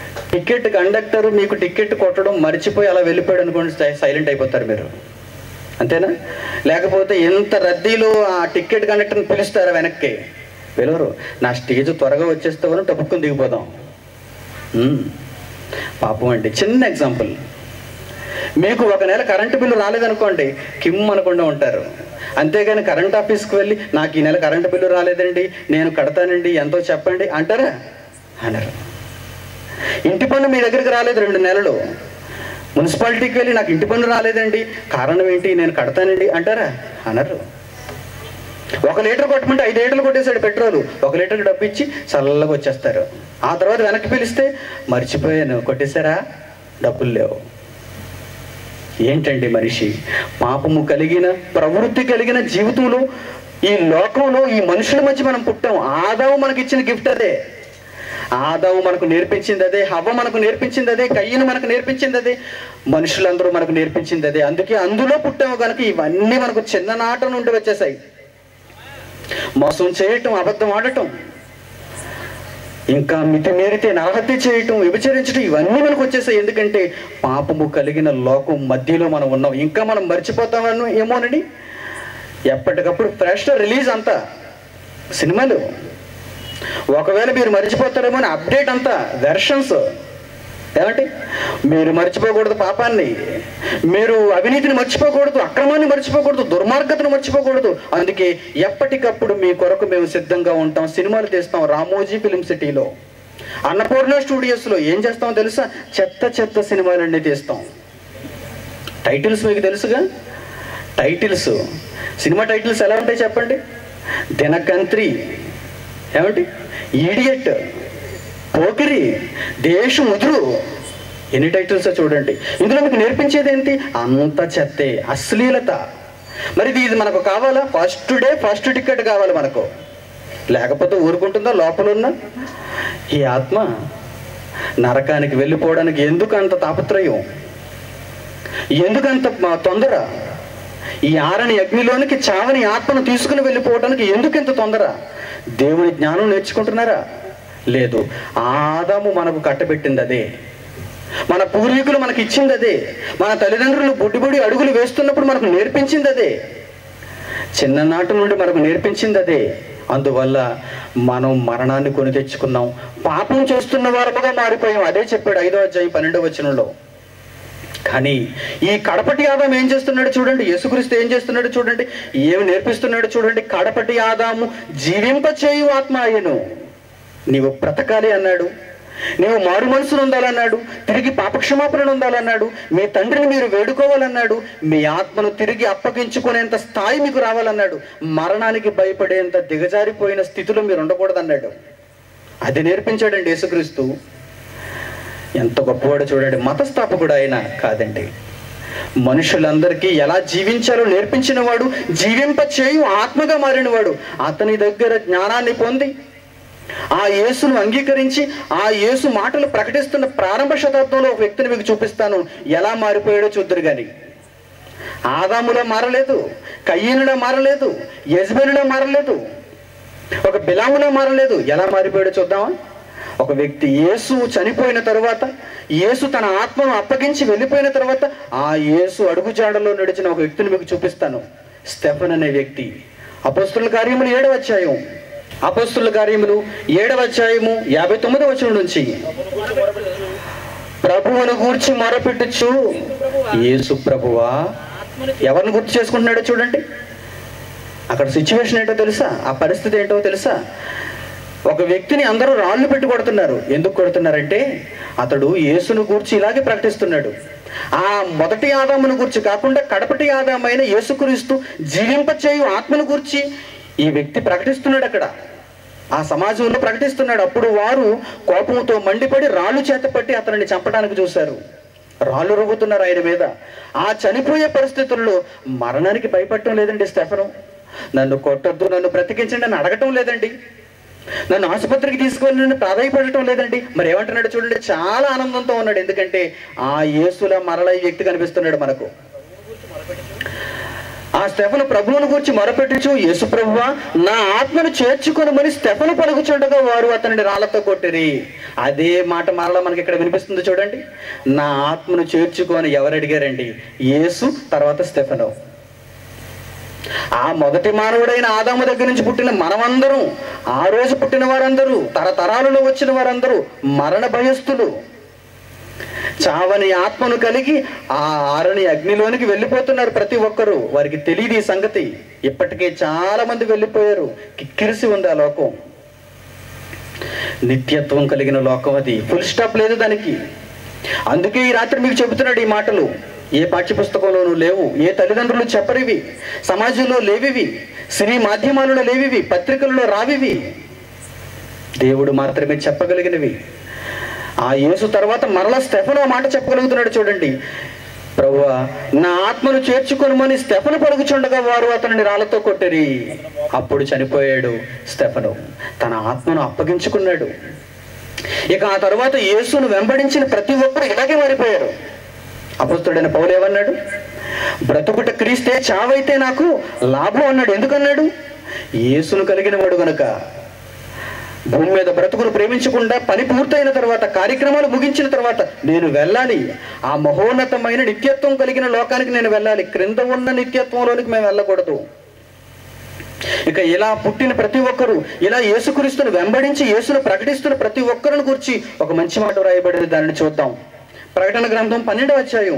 టికెట్ కండక్టర్ మీకు టికెట్ కొట్టడం మర్చిపోయి అలా వెళ్ళిపోయాడు అనుకోండి సై- సైలెంట్ అయిపోతారు మీరు అంతేనా లేకపోతే ఎంత రద్దీలో ఆ టికెట్ కండక్టర్ని పిలుస్తారా వెనక్కి పిలవరు నా స్టేజ్ త్వరగా వచ్చేస్తామని టపుక్కుని దిగిపోదాం ఉమ్. పాపం అండి చిన్న ఎగ్జాంపుల్ మీకు ఒక నెల కరెంటు బిల్లు రాలేదనుకోండి కిమ్ అనకుండా ఉంటారు అంతేగాని కరెంట్ ఆఫీస్కి వెళ్ళి నాకు ఈ నెల కరెంటు బిల్లు రాలేదండి నేను కడతానండి ఎంతో చెప్పండి అంటారా అనరు ఇంటి పన్ను మీ దగ్గరికి రాలేదు రెండు నెలలు మున్సిపాలిటీకి వెళ్ళి నాకు ఇంటి పన్ను రాలేదండి కారణం ఏంటి నేను కడతానండి అంటారా అనరు ఒక లీటర్ కొట్టమంటే ఐదు లీటర్లు కొట్టేశాడు పెట్రోల్ ఒక లీటర్ డబ్బు ఇచ్చి చల్లగా వచ్చేస్తారు ఆ తర్వాత వెనక్కి పిలిస్తే మర్చిపోయాను కొట్టేశారా డబ్బులు లేవు ఏంటండి మనిషి పాపము కలిగిన ప్రవృత్తి కలిగిన జీవితంలో ఈ లోకంలో ఈ మనుషుల మధ్య మనం పుట్టాం ఆదావు మనకి ఇచ్చిన గిఫ్ట్ అదే ఆదావు మనకు నేర్పించింది అదే హవ్వ మనకు నేర్పించింది అదే కయ్యను మనకు నేర్పించింది అదే మనుషులందరూ మనకు నేర్పించింది అదే అందుకే అందులో పుట్టాము కనుక ఇవన్నీ మనకు చిన్ననాట నుండి వచ్చేసాయి మోసం చేయటం అబద్ధం ఆడటం ఇంకా మితిమీరితే నరహత్య చేయటం విభచరించడం ఇవన్నీ మనకు వచ్చేసాయి ఎందుకంటే పాపము కలిగిన లోకం మధ్యలో మనం ఉన్నాం ఇంకా మనం మర్చిపోతామని ఏమోనండి ఎప్పటికప్పుడు ఫ్రెష్ రిలీజ్ అంతా సినిమాలు ఒకవేళ మీరు మర్చిపోతారేమో అని అప్డేట్ అంతా వెర్షన్స్ ఏమంటే మీరు మర్చిపోకూడదు పాపాన్ని మీరు అవినీతిని మర్చిపోకూడదు అక్రమాన్ని మర్చిపోకూడదు దుర్మార్గతను మర్చిపోకూడదు అందుకే ఎప్పటికప్పుడు మీ కొరకు మేము సిద్ధంగా ఉంటాం సినిమాలు తీస్తాం రామోజీ ఫిలిం సిటీలో అన్నపూర్ణ స్టూడియోస్లో ఏం చేస్తామో తెలుసా చెత్త చెత్త సినిమాలన్నీ తీస్తాం టైటిల్స్ మీకు తెలుసుగా టైటిల్స్ సినిమా టైటిల్స్ ఎలా ఉంటాయి చెప్పండి దినకంత్రి ఏమండి ఈడియట్ పోకిరి దేశం ముదురు ఎన్ని టైటిల్స్ చూడండి ఇందులో మీకు నేర్పించేది ఏంటి అంత చెత్తే అశ్లీలత మరి ఇది ఇది మనకు కావాలా ఫస్ట్ డే ఫస్ట్ టికెట్ కావాలి మనకు లేకపోతే ఊరుకుంటుందా లోపల ఉన్న ఈ ఆత్మ నరకానికి వెళ్ళిపోవడానికి ఎందుకు అంత తాపత్రయం ఎందుకంత మ- తొందర ఈ ఆరని అగ్నిలోనికి చావని ఆత్మను తీసుకుని వెళ్ళిపోవడానికి ఎందుకు ఇంత తొందర దేవుని జ్ఞానం నేర్చుకుంటున్నారా లేదు ఆదాము మనకు కట్టబెట్టింది అదే మన పూర్వీకులు మనకి ఇచ్చింది అదే మన తల్లిదండ్రులు బుడ్డి బుడి అడుగులు వేస్తున్నప్పుడు మనకు నేర్పించింది అదే చిన్ననాటి నుండి మనకు నేర్పించింది అదే అందువల్ల మనం మరణాన్ని కొని తెచ్చుకున్నాం పాపం చేస్తున్న వారముగా మారిపోయాం అదే చెప్పాడు ఐదో అధ్యాయం పన్నెండో వచనంలో కానీ ఈ కడపటి ఆదాం ఏం చేస్తున్నాడు చూడండి యేసుక్రీస్తు ఏం చేస్తున్నాడు చూడండి ఏమి నేర్పిస్తున్నాడు చూడండి కడపటి ఆదాము జీవింప చేయు ఆత్మ అయ్యను నీవు బ్రతకాలి అన్నాడు నీవు మారు మనసును ఉండాలన్నాడు తిరిగి పాపక్షమాపణ ఉండాలన్నాడు మీ తండ్రిని మీరు వేడుకోవాలన్నాడు మీ ఆత్మను తిరిగి అప్పగించుకునేంత స్థాయి మీకు రావాలన్నాడు మరణానికి భయపడేంత దిగజారిపోయిన స్థితిలో మీరు ఉండకూడదన్నాడు అది నేర్పించాడండి యేసుక్రీస్తు ఎంత గొప్పవాడు చూడండి మతస్థాపకుడు ఆయన కాదండి మనుషులందరికీ ఎలా జీవించాలో నేర్పించిన వాడు జీవింప చేయు ఆత్మగా మారినవాడు అతని దగ్గర జ్ఞానాన్ని పొంది ఆ యేసును అంగీకరించి ఆ యేసు మాటలు ప్రకటిస్తున్న ప్రారంభ శతాబ్దంలో ఒక వ్యక్తిని మీకు చూపిస్తాను ఎలా మారిపోయాడో చూద్దరు కానీ ఆదాములో మారలేదు కయ్యనులో మారలేదు యజ్బేలులో మారలేదు ఒక బిలాములో మారలేదు ఎలా మారిపోయాడో చూద్దామా ఒక వ్యక్తి యేసు చనిపోయిన తర్వాత యేసు తన ఆత్మను అప్పగించి వెళ్ళిపోయిన తర్వాత ఆ యేసు అడుగుజాడలో నడిచిన ఒక వ్యక్తిని మీకు చూపిస్తాను స్టెఫన్ అనే వ్యక్తి అపస్తుల కార్యములు ఏడవ అధ్యాయం అపస్తుల కార్యములు ఏడవ అధ్యాయము యాభై తొమ్మిదవ వచనం నుంచి ప్రభువును గూర్చి మొరపెట్టుచు యేసు ప్రభువా ఎవరిని గుర్తు చేసుకుంటున్నాడో చూడండి అక్కడ సిచ్యువేషన్ ఏంటో తెలుసా ఆ పరిస్థితి ఏంటో తెలుసా ఒక వ్యక్తిని అందరూ రాళ్ళు పెట్టి కొడుతున్నారు ఎందుకు కొడుతున్నారంటే అతడు యేసును గూర్చి ఇలాగే ప్రకటిస్తున్నాడు ఆ మొదటి ఆదామును గూర్చి కాకుండా కడపటి ఆదామైన యేసుక్రీస్తు జీవింపచేయు ఆత్మను గూర్చి ఈ వ్యక్తి ప్రకటిస్తున్నాడు అక్కడ ఆ సమాజంలో ప్రకటిస్తున్నాడు అప్పుడు వారు కోపంతో మండిపడి రాళ్ళు చేత పట్టి అతనిని చంపడానికి చూశారు రాళ్ళు రువ్వుతున్నారు ఆయన మీద ఆ చనిపోయే పరిస్థితుల్లో మరణానికి భయపడటం లేదండి స్టెఫను నన్ను కొట్టొద్దు నన్ను బ్రతికించండి అని అడగటం లేదండి నన్ను ఆసుపత్రికి తీసుకెళ్ళి నన్ను ప్రాధాయపడటం లేదండి మరి ఏమంటున్నాడు చూడండి చాలా ఆనందంతో ఉన్నాడు ఎందుకంటే ఆ యేసుల మరల ఈ వ్యక్తి కనిపిస్తున్నాడు మనకు ఆ స్టెఫను ప్రభువును గురించి మొరపెట్టుచు యేసు ప్రభువా నా ఆత్మను చేర్చుకొనమని స్టెఫను పలుకుచుండగా వారు అతనిని రాళ్లతో కొట్టిరి అదే మాట మరలా మనకి ఇక్కడ వినిపిస్తుంది చూడండి నా ఆత్మను చేర్చుకొని ఎవరు అడిగారండి యేసు తర్వాత స్టెఫను ఆ మొదటి మానవుడైన ఆదాము దగ్గర నుంచి పుట్టిన మనమందరం ఆ రోజు పుట్టిన వారందరూ తరతరాలలో వచ్చిన వారందరూ మరణ భయస్థులు చావని ఆత్మను కలిగి ఆ ఆరని అగ్నిలోనికి వెళ్ళిపోతున్నారు ప్రతి ఒక్కరూ వారికి తెలియదు ఈ సంగతి ఇప్పటికే చాలా మంది వెళ్ళిపోయారు కిక్కిరిసి ఉంది ఆ లోకం నిత్యత్వం కలిగిన లోకం అది ఫుల్ స్టాప్ లేదు దానికి అందుకే ఈ రాత్రి మీకు చెబుతున్నాడు ఈ మాటలు ఏ పాఠ్యపుస్తకంలోనూ లేవు ఏ తల్లిదండ్రులు చెప్పరివి సమాజంలో లేవివి సినీ మాధ్యమాలలో లేవివి పత్రికలలో రావివి దేవుడు మాత్రమే చెప్పగలిగినవి ఆ యేసు తర్వాత మరలా స్టెఫను ఆ మాట చెప్పగలుగుతున్నాడు చూడండి ప్రభువా నా ఆత్మను చేర్చుకొనమని స్టెఫను పలుకుచుండగా వారు అతనిని రాళ్లతో కొట్టిరి అప్పుడు చనిపోయాడు స్టెఫను తన ఆత్మను అప్పగించుకున్నాడు ఇక ఆ తర్వాత యేసును వెంబడించిన ప్రతి ఒక్కరు ఇలాగే మారిపోయారు అపుస్తుడైన పౌలు ఏమన్నాడు బ్రతుకుట క్రీస్తే చావైతే నాకు లాభం అన్నాడు ఎందుకన్నాడు యేసును కలిగిన వాడు గనుక భూమి మీద బ్రతుకును ప్రేమించకుండా పని పూర్తయిన తర్వాత కార్యక్రమాలు ముగించిన తర్వాత నేను వెళ్ళాలి ఆ మహోన్నతమైన నిత్యత్వం కలిగిన లోకానికి నేను వెళ్ళాలి క్రింద ఉన్న నిత్యత్వంలోనికి మేము వెళ్ళకూడదు ఇక ఇలా పుట్టిన ప్రతి ఒక్కరు ఇలా యేసుక్రీస్తును వెంబడించి యేసును ప్రకటిస్తున్న ప్రతి ఒక్కరిని గురించి ఒక మంచి మాట వ్రాయబడింది దానిని చూద్దాం ప్రకటన గ్రంథం పన్నెండవ అధ్యాయం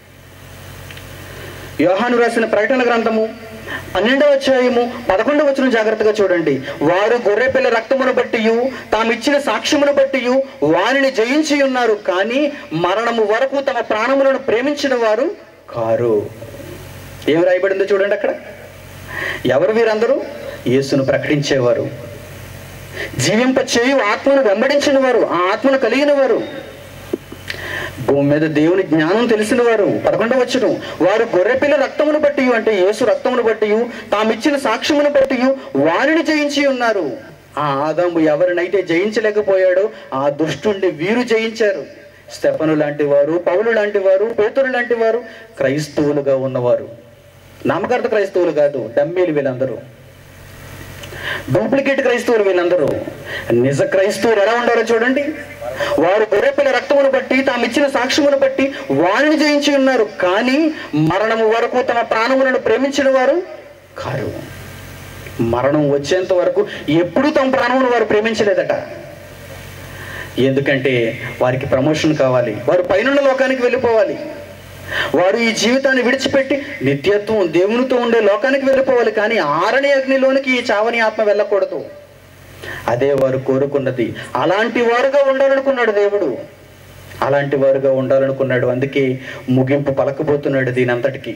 యోహాను రాసిన ప్రకటన గ్రంథము పన్నెండవ అధ్యాయము పదకొండవ వచ్చిన జాగ్రత్తగా చూడండి వారు గొర్రెపిల్ల రక్తమును బట్టి తామిచ్చిన సాక్ష్యమును బట్టి వారిని జయించి ఉన్నారు కానీ మరణము వరకు తమ ప్రాణములను ప్రేమించిన వారు కారు ఏం రాయబడిందో చూడండి అక్కడ ఎవరు వీరందరూ యేసును ప్రకటించేవారు జీవింప చేయు ఆత్మను వెంబడించిన వారు ఆ ఆత్మను కలిగిన వారు భూమి మీద దేవుని జ్ఞానం తెలిసిన వారు పదకొండవ వచ్చును వారు గొర్రెపిల్ల రక్తమును బట్టి అంటే యేసు రక్తమును బట్టి తామిచ్చిన సాక్ష్యమును బట్టి వారిని జయించి ఉన్నారు ఆ ఆదాము ఎవరినైతే జయించలేకపోయాడో ఆ దుష్టుణ్ణి వీరు జయించారు స్టెఫను లాంటి వారు పౌలు లాంటి వారు పేతురు లాంటి వారు క్రైస్తవులుగా ఉన్నవారు నామకార్థ క్రైస్తవులు కాదు డమ్మీలు వీళ్ళందరూ డూప్లికేట్ క్రైస్తవులు వీళ్ళందరూ నిజ క్రైస్తవులు ఎలా ఉండాలో చూడండి వారు గొర్రెపిల్ల రక్తమును బట్టి తాము ఇచ్చిన సాక్ష్యమును బట్టి వారిని జయించి ఉన్నారు కానీ మరణము వరకు తమ ప్రాణములను ప్రేమించిన వారు కారు మరణం వచ్చేంత వరకు ఎప్పుడూ తమ ప్రాణమును వారు ప్రేమించలేదట ఎందుకంటే వారికి ప్రమోషన్ కావాలి వారు పైనున్న లోకానికి వెళ్ళిపోవాలి వారు ఈ జీవితాన్ని విడిచిపెట్టి నిత్యత్వం దేవునితో ఉండే లోకానికి వెళ్ళిపోవాలి కానీ ఆరని అగ్నిలోనికి ఈ చావని ఆత్మ వెళ్ళకూడదు అదే వారు కోరుకున్నది అలాంటి వారుగా ఉండాలనుకున్నాడు దేవుడు అలాంటి వారుగా ఉండాలనుకున్నాడు అందుకే ముగింపు పలకబోతున్నాడు దీని అంతటికి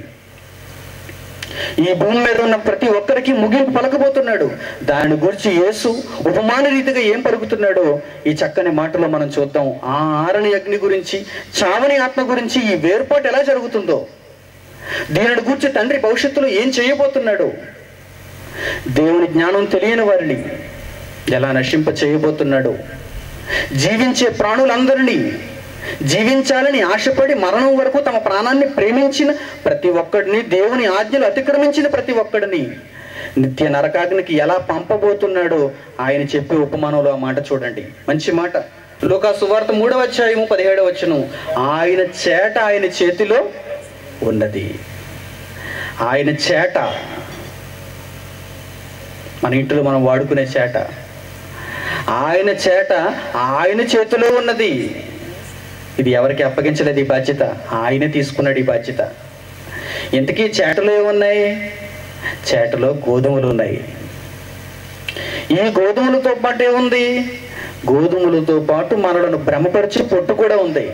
ఈ భూమి మీద ఉన్న ప్రతి ఒక్కరికి ముగింపు పలకబోతున్నాడు దాని గురించి యేసు ఉపమాన రీతిగా ఏం పలుకుతున్నాడో ఈ చక్కని మాటలో మనం చూద్దాం ఆ ఆరని అగ్ని గురించి చావని ఆత్మ గురించి ఈ వేర్పాటు ఎలా జరుగుతుందో దీనిని గురించి తండ్రి భవిష్యత్తులో ఏం చేయబోతున్నాడు దేవుని జ్ఞానం తెలియని వారిని ఎలా నశింప చేయబోతున్నాడు జీవించే ప్రాణులందరినీ జీవించాలని ఆశపడి మరణం వరకు తమ ప్రాణాన్ని ప్రేమించిన ప్రతి ఒక్కడిని దేవుని ఆజ్ఞలు అతిక్రమించిన ప్రతి ఒక్కడిని నిత్య నరకాగ్నికి ఎలా పంపబోతున్నాడో ఆయన చెప్పే ఉపమానంలో ఆ మాట చూడండి మంచి మాట లోకా సువార్త మూడవ అధ్యాయము పదిహేడవ వచ్చును ఆయన చేట ఆయన చేతిలో ఉన్నది ఆయన చేట మన ఇంట్లో మనం వాడుకునే చేట ఆయన చేట ఆయన చేతిలో ఉన్నది ఇది ఎవరికి అప్పగించలేదు ఈ బాధ్యత ఆయనే తీసుకున్నాడు ఈ బాధ్యత ఇంతకీ చేటలో ఏమున్నాయి చేటలో గోధుమలు ఉన్నాయి ఈ గోధుమలతో పాటు ఏముంది గోధుమలతో పాటు మనలను భ్రమపరిచే పొట్టు కూడా ఉంది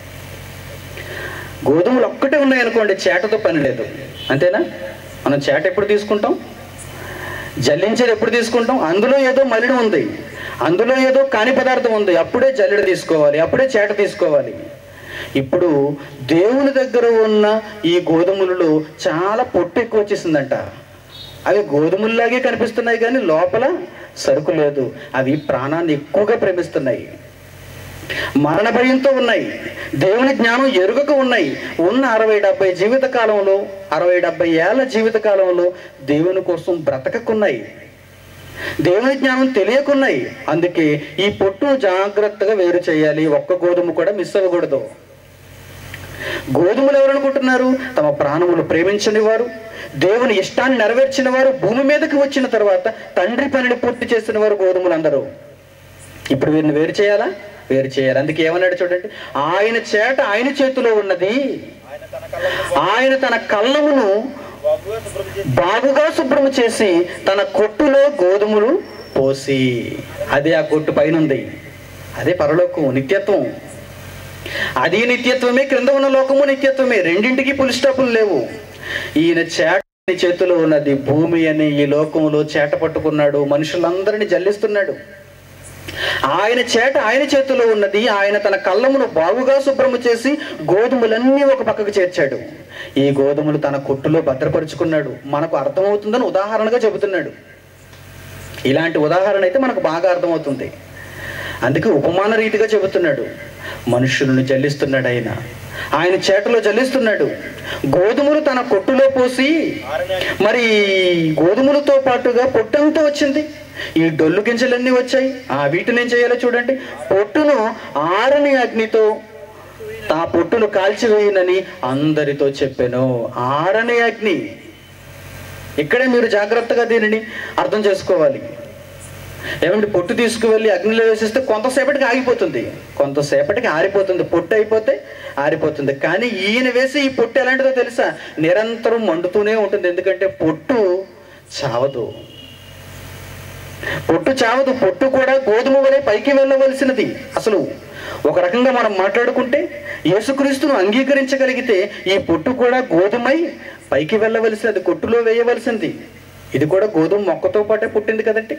గోధుమలు ఒక్కటే ఉన్నాయి అనుకోండి చేటతో పని లేదు అంతేనా మనం చేట ఎప్పుడు తీసుకుంటాం జల్లించేది ఎప్పుడు తీసుకుంటాం అందులో ఏదో మలినం ఉంది అందులో ఏదో కాని పదార్థం ఉంది అప్పుడే జల్లెడ తీసుకోవాలి అప్పుడే చేట తీసుకోవాలి ఇప్పుడు దేవుని దగ్గర ఉన్న ఈ గోధుమలలో చాలా పొట్టు ఎక్కువ వచ్చేసిందంట అవి గోధుమల్లాగే కనిపిస్తున్నాయి కానీ లోపల సరుకు లేదు అవి ప్రాణాన్ని ఎక్కువగా ప్రేమిస్తున్నాయి మరణ భయంతో ఉన్నాయి దేవుని జ్ఞానం ఎరుగక ఉన్నాయి ఉన్న అరవై డెబ్బై జీవిత కాలంలో అరవై డెబ్బై ఏళ్ళ జీవిత కాలంలో దేవుని కోసం బ్రతకకున్నాయి దేవుని జ్ఞానం తెలియకున్నాయి అందుకే ఈ పొట్టును జాగ్రత్తగా వేరు చేయాలి ఒక్క గోధుమ కూడా మిస్ అవ్వకూడదు గోధుమలు ఎవరు అనుకుంటున్నారు తమ ప్రాణములు ప్రేమించని వారు దేవుని ఇష్టాన్ని నెరవేర్చిన వారు భూమి మీదకి వచ్చిన తర్వాత తండ్రి పనిని పూర్తి చేసిన వారు గోధుమలు అందరూ ఇప్పుడు వీరిని వేరు చేయాలా వేరు చేయాలి అందుకే ఏమన్నాడు చూడండి ఆయన చేట ఆయన చేతిలో ఉన్నది ఆయన తన కళ్ళమును బాగుగా శుభ్రము చేసి తన కొట్టులో గోధుమలు పోసి అదే ఆ కొట్టు పైన ఉంది అదే పరలోకం నిత్యత్వం అది నిత్యత్వమే క్రింద ఉన్న లోకము నిత్యత్వమే రెండింటికి పులి స్టాపులు లేవు ఈయన చేట ఆయన చేతిలో ఉన్నది భూమి అని ఈ లోకంలో చేట పట్టుకున్నాడు మనుషులందరినీ జల్లిస్తున్నాడు ఆయన చేట ఆయన చేతిలో ఉన్నది ఆయన తన కళ్ళమును బాగుగా శుభ్రము చేసి గోధుమలన్నీ ఒక పక్కకు చేర్చాడు ఈ గోధుమలు తన కొట్టులో భద్రపరుచుకున్నాడు మనకు అర్థమవుతుందని ఉదాహరణగా చెబుతున్నాడు ఇలాంటి ఉదాహరణ అయితే మనకు బాగా అర్థమవుతుంది అందుకే ఉపమాన రీతిగా చెబుతున్నాడు మనుషులను జల్లిస్తున్నాడు ఆయన ఆయన చేటలో జల్లిస్తున్నాడు గోధుమలు తన కొట్టులో పోసి మరి గోధుమలతో పాటుగా పొట్టంతా వచ్చింది ఈ డొల్లు గింజలన్నీ వచ్చాయి ఆ వీటిని ఏం చేయాలో చూడండి పొట్టును ఆరని అగ్నితో ఆ పొట్టును కాల్చివేయనని అందరితో చెప్పాను ఆరని అగ్ని ఇక్కడే మీరు జాగ్రత్తగా దీనిని అర్థం చేసుకోవాలి ఏమంటే పొట్టు తీసుకువెళ్ళి అగ్నిలో వేసేస్తే కొంతసేపటికి ఆగిపోతుంది కొంతసేపటికి ఆరిపోతుంది పొట్టు అయిపోతే ఆరిపోతుంది కానీ ఈయన వేసి ఈ పొట్టు ఎలాంటిదో తెలుసా నిరంతరం మండుతూనే ఉంటుంది ఎందుకంటే పొట్టు చావదు పొట్టు చావదు పొట్టు కూడా గోధుమ వలె పైకి వెళ్ళవలసినది అసలు ఒక రకంగా మనం మాట్లాడుకుంటే యేసుక్రీస్తును అంగీకరించగలిగితే ఈ పొట్టు కూడా గోధుమై పైకి వెళ్ళవలసినది కొట్టులో వేయవలసింది ఇది కూడా గోధుమ మొక్కతో పాటే పుట్టింది కదండి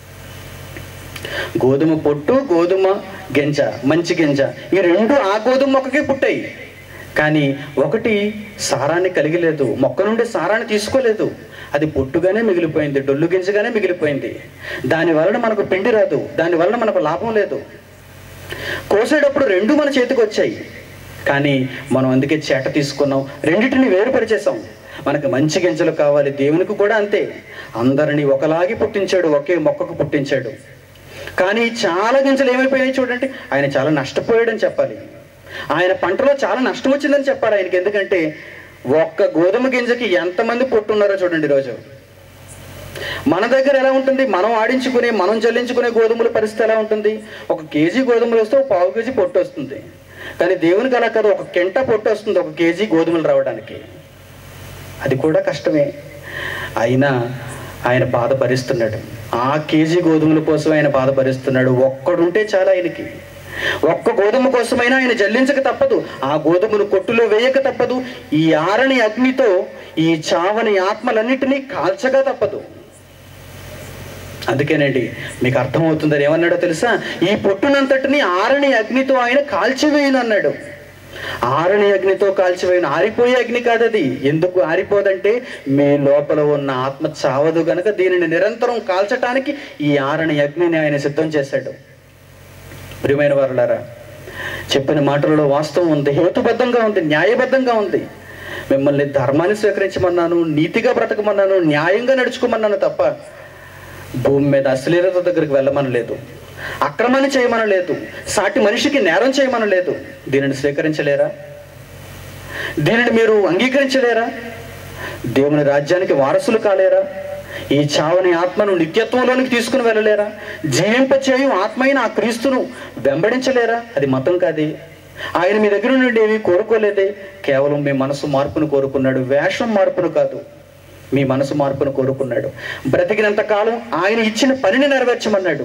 గోధుమ పొట్టు గోధుమ గింజ మంచి గింజ ఈ రెండు ఆ గోధుమ మొక్కకే పుట్టాయి కానీ ఒకటి సారాన్ని కలిగి లేదు మొక్క నుండి సారాన్ని తీసుకోలేదు అది పొట్టుగానే మిగిలిపోయింది డొల్లు గింజగానే మిగిలిపోయింది దాని వలన మనకు పిండి రాదు దాని వలన మనకు లాభం లేదు కోసేటప్పుడు రెండు మన చేతికి వచ్చాయి కానీ మనం అందుకే చేట తీసుకున్నాం రెండింటిని వేరుపరిచేసాం మనకు మంచి గింజలు కావాలి దేవునికి కూడా అంతే అందరినీ ఒకలాగి పుట్టించాడు ఒకే మొక్కకు పుట్టించాడు కానీ చాలా గింజలు ఏమైపోయాయి చూడండి ఆయన చాలా నష్టపోయాడని చెప్పాలి ఆయన పంటలో చాలా నష్టం వచ్చిందని చెప్పాలి ఆయనకి ఎందుకంటే ఒక్క గోధుమ గింజకి ఎంతమంది పొట్టున్నారో చూడండి ఈరోజు మన దగ్గర ఎలా ఉంటుంది మనం ఆడించుకునే మనం జల్లించుకునే గోధుమల పరిస్థితి ఎలా ఉంటుంది ఒక కేజీ గోధుమలు వస్తే ఒక పావు కేజీ పొట్టు వస్తుంది కానీ దేవునికి అలా కాదు ఒక కెంట పొట్టు వస్తుంది ఒక కేజీ గోధుమలు రావడానికి అది కూడా కష్టమే అయినా ఆయన బాధ భరిస్తున్నాడు ఆ కేజీ గోధుమల కోసం ఆయన బాధ భరిస్తున్నాడు ఒక్కడుంటే చాలా ఆయనకి ఒక్క గోధుమ కోసమైనా ఆయన జల్లించక తప్పదు ఆ గోధుమను కొట్టులో వేయక తప్పదు ఈ ఆరని అగ్నితో ఈ చావని ఆత్మలన్నిటినీ కాల్చగా తప్పదు అందుకేనండి మీకు అర్థమవుతుందని ఏమన్నాడో తెలుసా ఈ పొట్టునంతటిని ఆరని అగ్నితో ఆయన కాల్చివేయను అన్నాడు ఆరని అగ్నితో కాల్చివేయను ఆరిపోయే అగ్ని కాదది ఎందుకు ఆరిపోదంటే మీ లోపల ఉన్న ఆత్మ చావదు గనక దీనిని నిరంతరం కాల్చటానికి ఈ ఆరని అగ్నిని ఆయన సిద్ధం చేశాడు ప్రియమైన వారులారా చెప్పిన మాటలలో వాస్తవం ఉంది హేతుబద్ధంగా ఉంది న్యాయబద్ధంగా ఉంది మిమ్మల్ని ధర్మాన్ని స్వీకరించమన్నాను నీతిగా బ్రతకమన్నాను న్యాయంగా నడుచుకోమన్నాను తప్ప భూమి మీద అశ్లీలత దగ్గరికి వెళ్ళమనలేదు అక్రమాన్ని చేయమనలేదు సాటి మనిషికి నేరం చేయమనలేదు దీనిని స్వీకరించలేరా దీనిని మీరు అంగీకరించలేరా దేవుని రాజ్యానికి వారసులు కాలేరా ఈ చావని ఆత్మను నిత్యత్వంలోనికి తీసుకుని వెళ్ళలేరా జీవింపచేయు ఆత్మైన ఆ క్రీస్తును వెంబడించలేరా అది మతం కాదే ఆయన మీ దగ్గర నుండి ఏమీ కోరుకోలేదే కేవలం మీ మనసు మార్పును కోరుకున్నాడు వేషం మార్పును కాదు మీ మనసు మార్పును కోరుకున్నాడు బ్రతికినంత కాలం ఆయన ఇచ్చిన పనిని నెరవేర్చమన్నాడు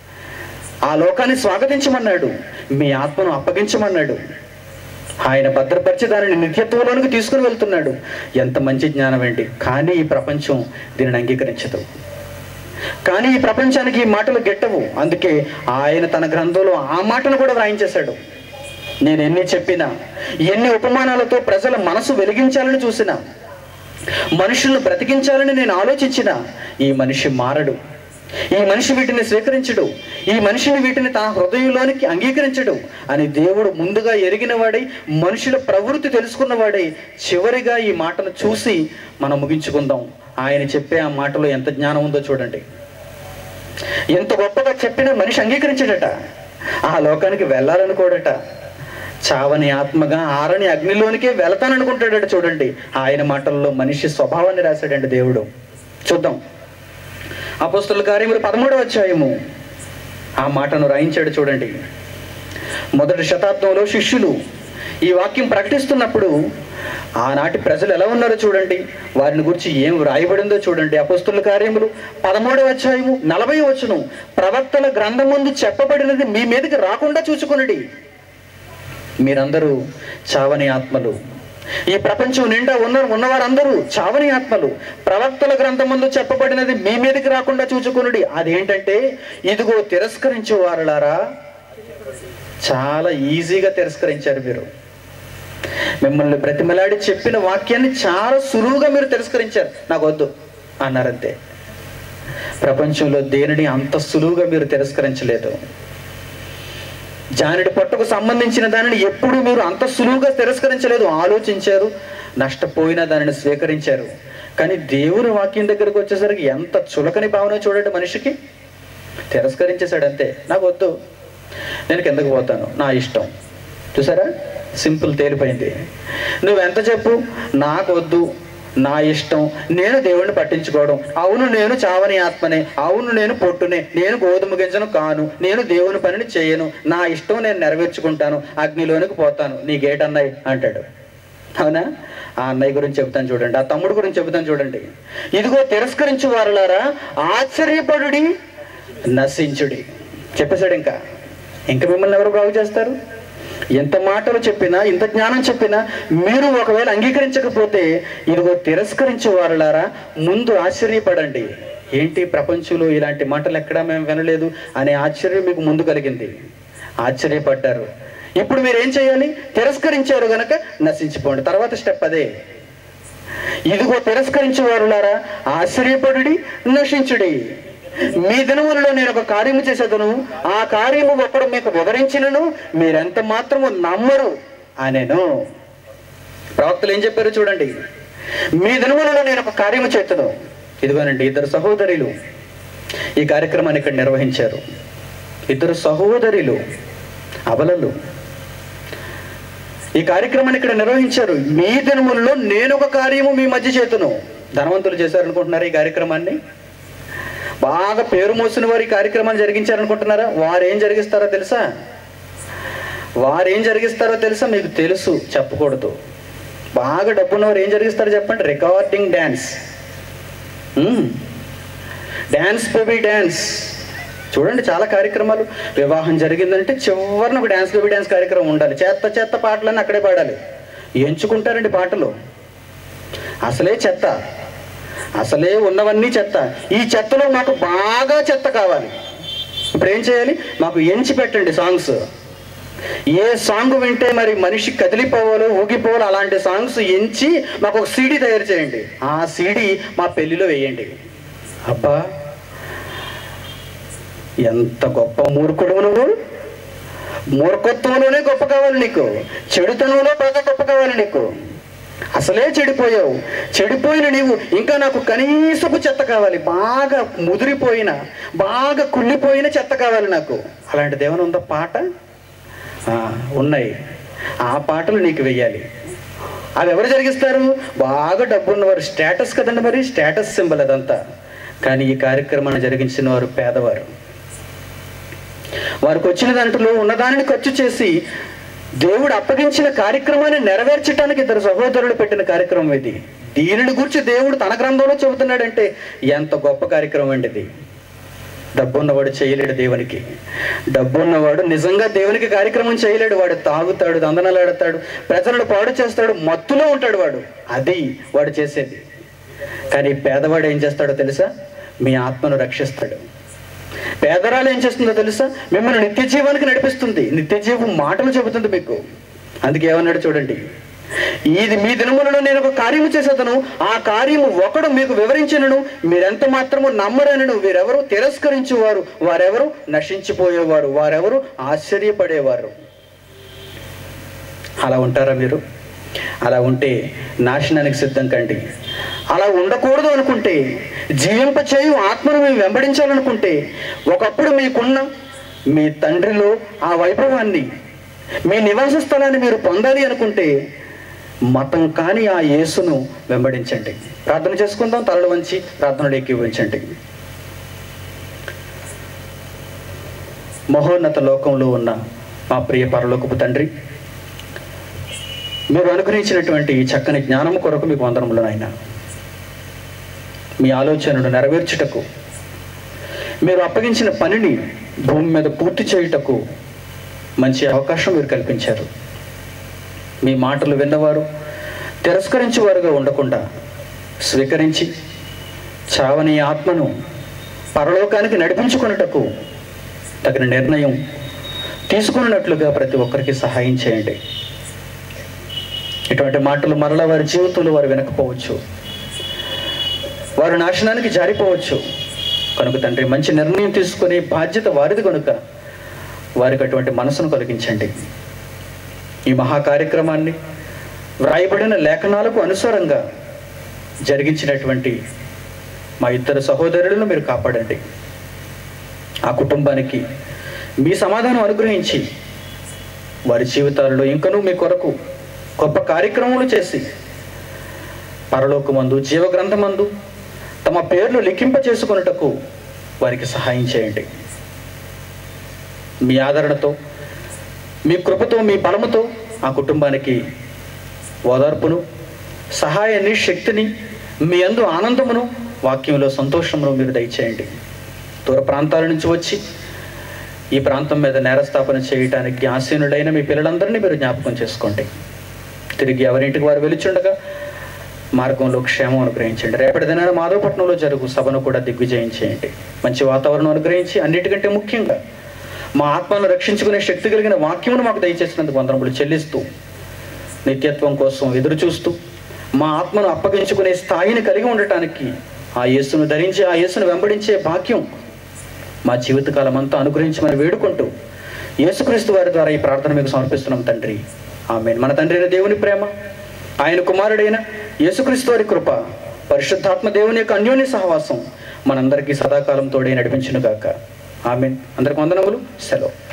ఆ లోకాన్ని స్వాగతించమన్నాడు మీ ఆత్మను అప్పగించమన్నాడు ఆయన భద్రపరిచి దానిని నిత్యత్వంలోనికి తీసుకుని వెళ్తున్నాడు ఎంత మంచి జ్ఞానం అండి కానీ ఈ ప్రపంచం దీనిని అంగీకరించదు కానీ ఈ ప్రపంచానికి ఈ మాటలు గెట్టవు అందుకే ఆయన తన గ్రంథంలో ఆ మాటను కూడా వ్రాయించేశాడు నేను ఎన్ని చెప్పినా ఎన్ని ఉపమానాలతో ప్రజల మనసు వెలిగించాలని చూసినా మనుషులను బ్రతికించాలని నేను ఆలోచించిన ఈ మనిషి మారడు ఈ మనిషి వీటిని స్వీకరించడు ఈ మనిషిని వీటిని తన హృదయంలోనికి అంగీకరించడు అని దేవుడు ముందుగా ఎరిగిన వాడై మనుషుల ప్రవృత్తి తెలుసుకున్నవాడై చివరిగా ఈ మాటను చూసి మనం ముగించుకుందాం ఆయన చెప్పే ఆ మాటలో ఎంత జ్ఞానం ఉందో చూడండి ఎంత గొప్పగా చెప్పిన మనిషి అంగీకరించడట ఆ లోకానికి వెళ్ళాలనుకోడట చావని ఆత్మగా ఆరని అగ్నిలోనికే వెళతాననుకుంటాడట చూడండి ఆయన మాటల్లో మనిషి స్వభావాన్ని రాశాడండి దేవుడు చూద్దాం అపోస్తుల కార్యములు పదమూడవ అధ్యాయము ఆ మాటను రాయించాడు చూడండి మొదటి శతాబ్దంలో శిష్యులు ఈ వాక్యం ప్రకటిస్తున్నప్పుడు ఆనాటి ప్రజలు ఎలా ఉన్నారో చూడండి వారిని గురించి ఏం వ్రాయబడిందో చూడండి అపస్తుల కార్యములు పదమూడవ అధ్యాయము నలభై వచనం ప్రవక్తల గ్రంథం ముందు చెప్పబడినది మీ మీదకి రాకుండా చూసుకునడి మీరందరూ చావని ఆత్మలు ఈ ప్రపంచం నిండా ఉన్న ఉన్నవారందరూ చావని ఆత్మలు ప్రవక్తల గ్రంథం ముందు చెప్పబడినది మీ మీదకి రాకుండా చూచుకునుడి అదేంటంటే ఇదిగో తిరస్కరించే వారులారా చాలా ఈజీగా తిరస్కరించారు మీరు మిమ్మల్ని బ్రతిమలాడి చెప్పిన వాక్యాన్ని చాలా సులువుగా మీరు తిరస్కరించారు నాకు వద్దు అన్నారంతే ప్రపంచంలో దేనిని అంత సులువుగా మీరు తిరస్కరించలేదు జానుడి పొట్టకు సంబంధించిన దానిని ఎప్పుడు మీరు అంత సులువుగా తిరస్కరించలేదు ఆలోచించారు నష్టపోయిన దానిని స్వీకరించారు కానీ దేవుని వాక్యం దగ్గరకు వచ్చేసరికి ఎంత చులకని భావన చూడండి మనిషికి తిరస్కరించేశాడు అంతే నాకు వద్దు నేను కిందకు పోతాను నా ఇష్టం చూసారా సింపుల్ తేలిపోయింది నువ్వెంత చెప్పు నాకు వద్దు నా ఇష్టం నేను దేవుణ్ణి పట్టించుకోవడం అవును నేను చావని ఆత్మనే అవును నేను పొట్టునే నేను గోధుమ గింజను కాను నేను దేవుని పనిని చేయను నా ఇష్టం నేను నెరవేర్చుకుంటాను అగ్నిలోనికి పోతాను నీ గేట్ అన్నయ్య అంటాడు అవునా ఆ అన్నయ్య గురించి చెబుతాను చూడండి ఆ తమ్ముడు గురించి చెబుతాను చూడండి ఇదిగో తిరస్కరించు వారులారా ఆశ్చర్యపడుడి నశించుడి చెప్పేశాడు ఇంకా ఇంకా మిమ్మల్ని ఎవరు బాగు చేస్తారు ఎంత మాటలు చెప్పినా ఇంత జ్ఞానం చెప్పినా మీరు ఒకవేళ అంగీకరించకపోతే ఇదిగో తిరస్కరించే వారులారా ముందు ఆశ్చర్యపడండి ఏంటి ప్రపంచంలో ఇలాంటి మాటలు ఎక్కడా మేము వినలేదు అనే ఆశ్చర్యం మీకు ముందు కలిగింది ఆశ్చర్యపడ్డారు ఇప్పుడు మీరు ఏం చేయాలి తిరస్కరించారు గనక నశించిపోండి తర్వాత స్టెప్ అదే ఇదిగో తిరస్కరించే వారులారా ఆశ్చర్యపడుడి నశించుడి మీ దినములలో నేను ఒక కార్యము చేసేదను ఆ కార్యము ఒకడు మీకు వివరించినను మీరెంత మాత్రము నమ్మరు అనేను ప్రవక్తలు ఏం చెప్పారు చూడండి మీ దినములలో నేను ఒక కార్యము చేతును ఇదిగోనండి ఇద్దరు సహోదరులు ఈ కార్యక్రమాన్ని ఇక్కడ నిర్వహించారు ఇద్దరు సహోదరులు అబలలు ఈ కార్యక్రమాన్ని ఇక్కడ నిర్వహించారు మీ దినములలో నేను ఒక కార్యము మీ మధ్య చేతును ధనవంతులు చేశారనుకుంటున్నారు ఈ కార్యక్రమాన్ని బాగా పేరు మోసిన వారు ఈ కార్యక్రమాన్ని జరిగించారనుకుంటున్నారా వారు ఏం జరిగిస్తారో తెలుసా వారు ఏం జరిగిస్తారో తెలుసా మీకు తెలుసు చెప్పకూడదు బాగా డబ్బున్నవారు ఏం జరిగిస్తారో చెప్పండి recording dance dance baby dance చూడండి చాలా కార్యక్రమాలు వివాహం జరిగిందంటే చివరిన ఒక డ్యాన్స్ బేబీ డ్యాన్స్ కార్యక్రమం ఉండాలి చెత్త చెత్త పాటలన్నీ అక్కడే పాడాలి ఎంచుకుంటారండి పాటలు అసలే చెత్త అసలే ఉన్నవన్నీ చెత్త ఈ చెత్తలో మాకు బాగా చెత్త కావాలి ఇప్పుడు ఏం చేయాలి మాకు ఎంచి పెట్టండి సాంగ్స్ ఏ సాంగ్ వింటే మరి మనిషి కదిలిపోవాలో ఊగిపోవాలో అలాంటి సాంగ్స్ ఎంచి మాకు ఒక సీడీ తయారు చేయండి ఆ సీడీ మా పెళ్లిలో వేయండి అబ్బా ఎంత గొప్ప మూర్ఖుడు నువ్వు మూర్ఖత్వంలోనే గొప్ప కావాలి నీకు చెడుతనంలో బాగా గొప్ప కావాలి నీకు అసలే చెడిపోయావు చెడిపోయిన నీవు ఇంకా నాకు కనీసపు చెత్త కావాలి బాగా ముదిరిపోయిన బాగా కుళ్ళిపోయిన చెత్త కావాలి నాకు అలాంటిది ఏమైనా ఉందా పాట ఆ, ఉన్నాయి ఆ పాటలు నీకు వెయ్యాలి అవి ఎవరు జరిగిస్తారు బాగా డబ్బున్నవారు స్టేటస్ కదండి మరి స్టేటస్ సింబల్ అదంతా కానీ ఈ కార్యక్రమాన్ని జరిగించిన వారు పేదవారు వారికి వచ్చిన దాంట్లో ఉన్నదానిని ఖర్చు చేసి దేవుడు అప్పగించిన కార్యక్రమాన్ని నెరవేర్చడానికి ఇద్దరు సహోదరులు పెట్టిన కార్యక్రమం ఇది దీనిని గురించి దేవుడు తన గ్రంథంలో చెబుతున్నాడంటే ఎంత గొప్ప కార్యక్రమం అండి ఇది డబ్బున్నవాడు చేయలేడు దేవునికి డబ్బున్నవాడు నిజంగా దేవునికి కార్యక్రమం చేయలేడు వాడు తాగుతాడు దందనలాడతాడు ప్రజలను పాడు చేస్తాడు మత్తులో ఉంటాడు వాడు అది వాడు చేసేది కానీ పేదవాడు ఏం చేస్తాడో తెలుసా మీ ఆత్మను రక్షిస్తాడు పేదరాలు ఏం చేస్తుందో తెలుసా మిమ్మల్ని నిత్య జీవానికి నడిపిస్తుంది నిత్య జీవం మాటలు చెబుతుంది మీకు అందుకే ఏమన్నాడు చూడండి ఇది మీ దినములలో నేను ఒక కార్యము చేసేదను ఆ కార్యము ఒకడు మీకు వివరించినను మీరెంత మాత్రము నమ్మరనను వీరెవరు తిరస్కరించేవారు వారెవరు నశించిపోయేవారు వారెవరు ఆశ్చర్యపడేవారు అలా ఉంటారా మీరు అలా ఉంటే నాశనానికి సిద్ధం కండి అలా ఉండకూడదు అనుకుంటే జీవింప చేయు ఆత్మను మేము వెంబడించాలనుకుంటే ఒకప్పుడు మీకున్న మీ తండ్రిలో ఆ వైభవాన్ని మీ నివాస స్థలాన్ని మీరు పొందాలి అనుకుంటే మతం కాని ఆ యేసును వెంబడించండి ప్రార్థన చేసుకుందాం తలలు వంచి ప్రార్థనలు ఎక్కివించండి మహోన్నత లోకంలో ఉన్న మా ప్రియ పరలోకపు తండ్రి మీరు అనుగ్రహించినటువంటి ఈ చక్కని జ్ఞానము కొరకు మీకు వందనములు నాయన మీ ఆలోచనను నెరవేర్చుటకు మీరు అప్పగించిన పనిని భూమి మీద పూర్తి చేయుటకు మంచి అవకాశం మీరు కల్పించారు మీ మాటలు విన్నవారు తిరస్కరించేవారుగా ఉండకుండా స్వీకరించి చావని ఆత్మను పరలోకానికి నడిపించుకున్నటకు తగిన నిర్ణయం తీసుకున్నట్లుగా ప్రతి ఒక్కరికి సహాయం చేయండి ఇటువంటి మాటలు మరలా వారి జీవితంలో వారు వినకపోవచ్చు వారు నాశనానికి జారిపోవచ్చు కనుక తండ్రి మంచి నిర్ణయం తీసుకునే బాధ్యత వారిది కనుక వారికి అటువంటి మనసును కలిగించండి ఈ మహా కార్యక్రమాన్ని వ్రాయబడిన లేఖనాలకు అనుసారంగా జరిగించినటువంటి మా ఇద్దరు సహోదరులను మీరు కాపాడండి ఆ కుటుంబానికి మీ సమాధానం అనుగ్రహించి వారి జీవితాలలో ఇంకనూ మీ కొరకు గొప్ప కార్యక్రమాలు చేసి పరలోకమందు జీవగ్రంథమందు తమ పేర్లు లిఖింప చేసుకొనుటకు వారికి సహాయం చేయండి మీ ఆదరణతో మీ కృపతో మీ బలముతో ఆ కుటుంబానికి ఓదార్పును సహాయాన్ని శక్తిని మీ అందు ఆనందమును వాక్యంలో సంతోషమును మీరు దయచేయండి దూర ప్రాంతాల నుంచి వచ్చి ఈ ప్రాంతం మీద నేరస్థాపన చేయటానికి ఆసీనుడైన మీ పిల్లలందరినీ మీరు జ్ఞాపకం చేసుకోండి తిరిగి ఎవరింటికి వారు వెలుచుండగా మార్గంలో క్షేమం అనుగ్రహించండి రేపటి దినాన మాధవపట్నంలో జరుగు సభను కూడా దిగ్విజయం చేయండి మంచి వాతావరణం అనుగ్రహించి అన్నిటికంటే ముఖ్యంగా మా ఆత్మను రక్షించుకునే శక్తి కలిగిన వాక్యమును మాకు దయచేసినందుకు వందనములు చెల్లిస్తూ నిత్యత్వం కోసం ఎదురు చూస్తూ మా ఆత్మను అప్పగించుకునే స్థాయిని కలిగి ఉండటానికి ఆ యేసును ధరించి ఆ యేసును వెంబడించే భాగ్యం మా జీవితకాలం అంతా అనుగ్రహించమని వేడుకుంటూ యేసుక్రీస్తు వారి ద్వారా ఈ ప్రార్థన మీకు సమర్పిస్తున్నాం తండ్రి ఆమె మన తండ్రి అయిన దేవుని ప్రేమ ఆయన కుమారుడైన యేసుక్రీస్తు వారి కృప పరిశుద్ధాత్మ దేవుని యొక్క అన్యోన్య సహవాసం మనందరికీ సదాకాలం తోడే నడిపించునుగాక ఆమె అందరికి వందనములు సెలవు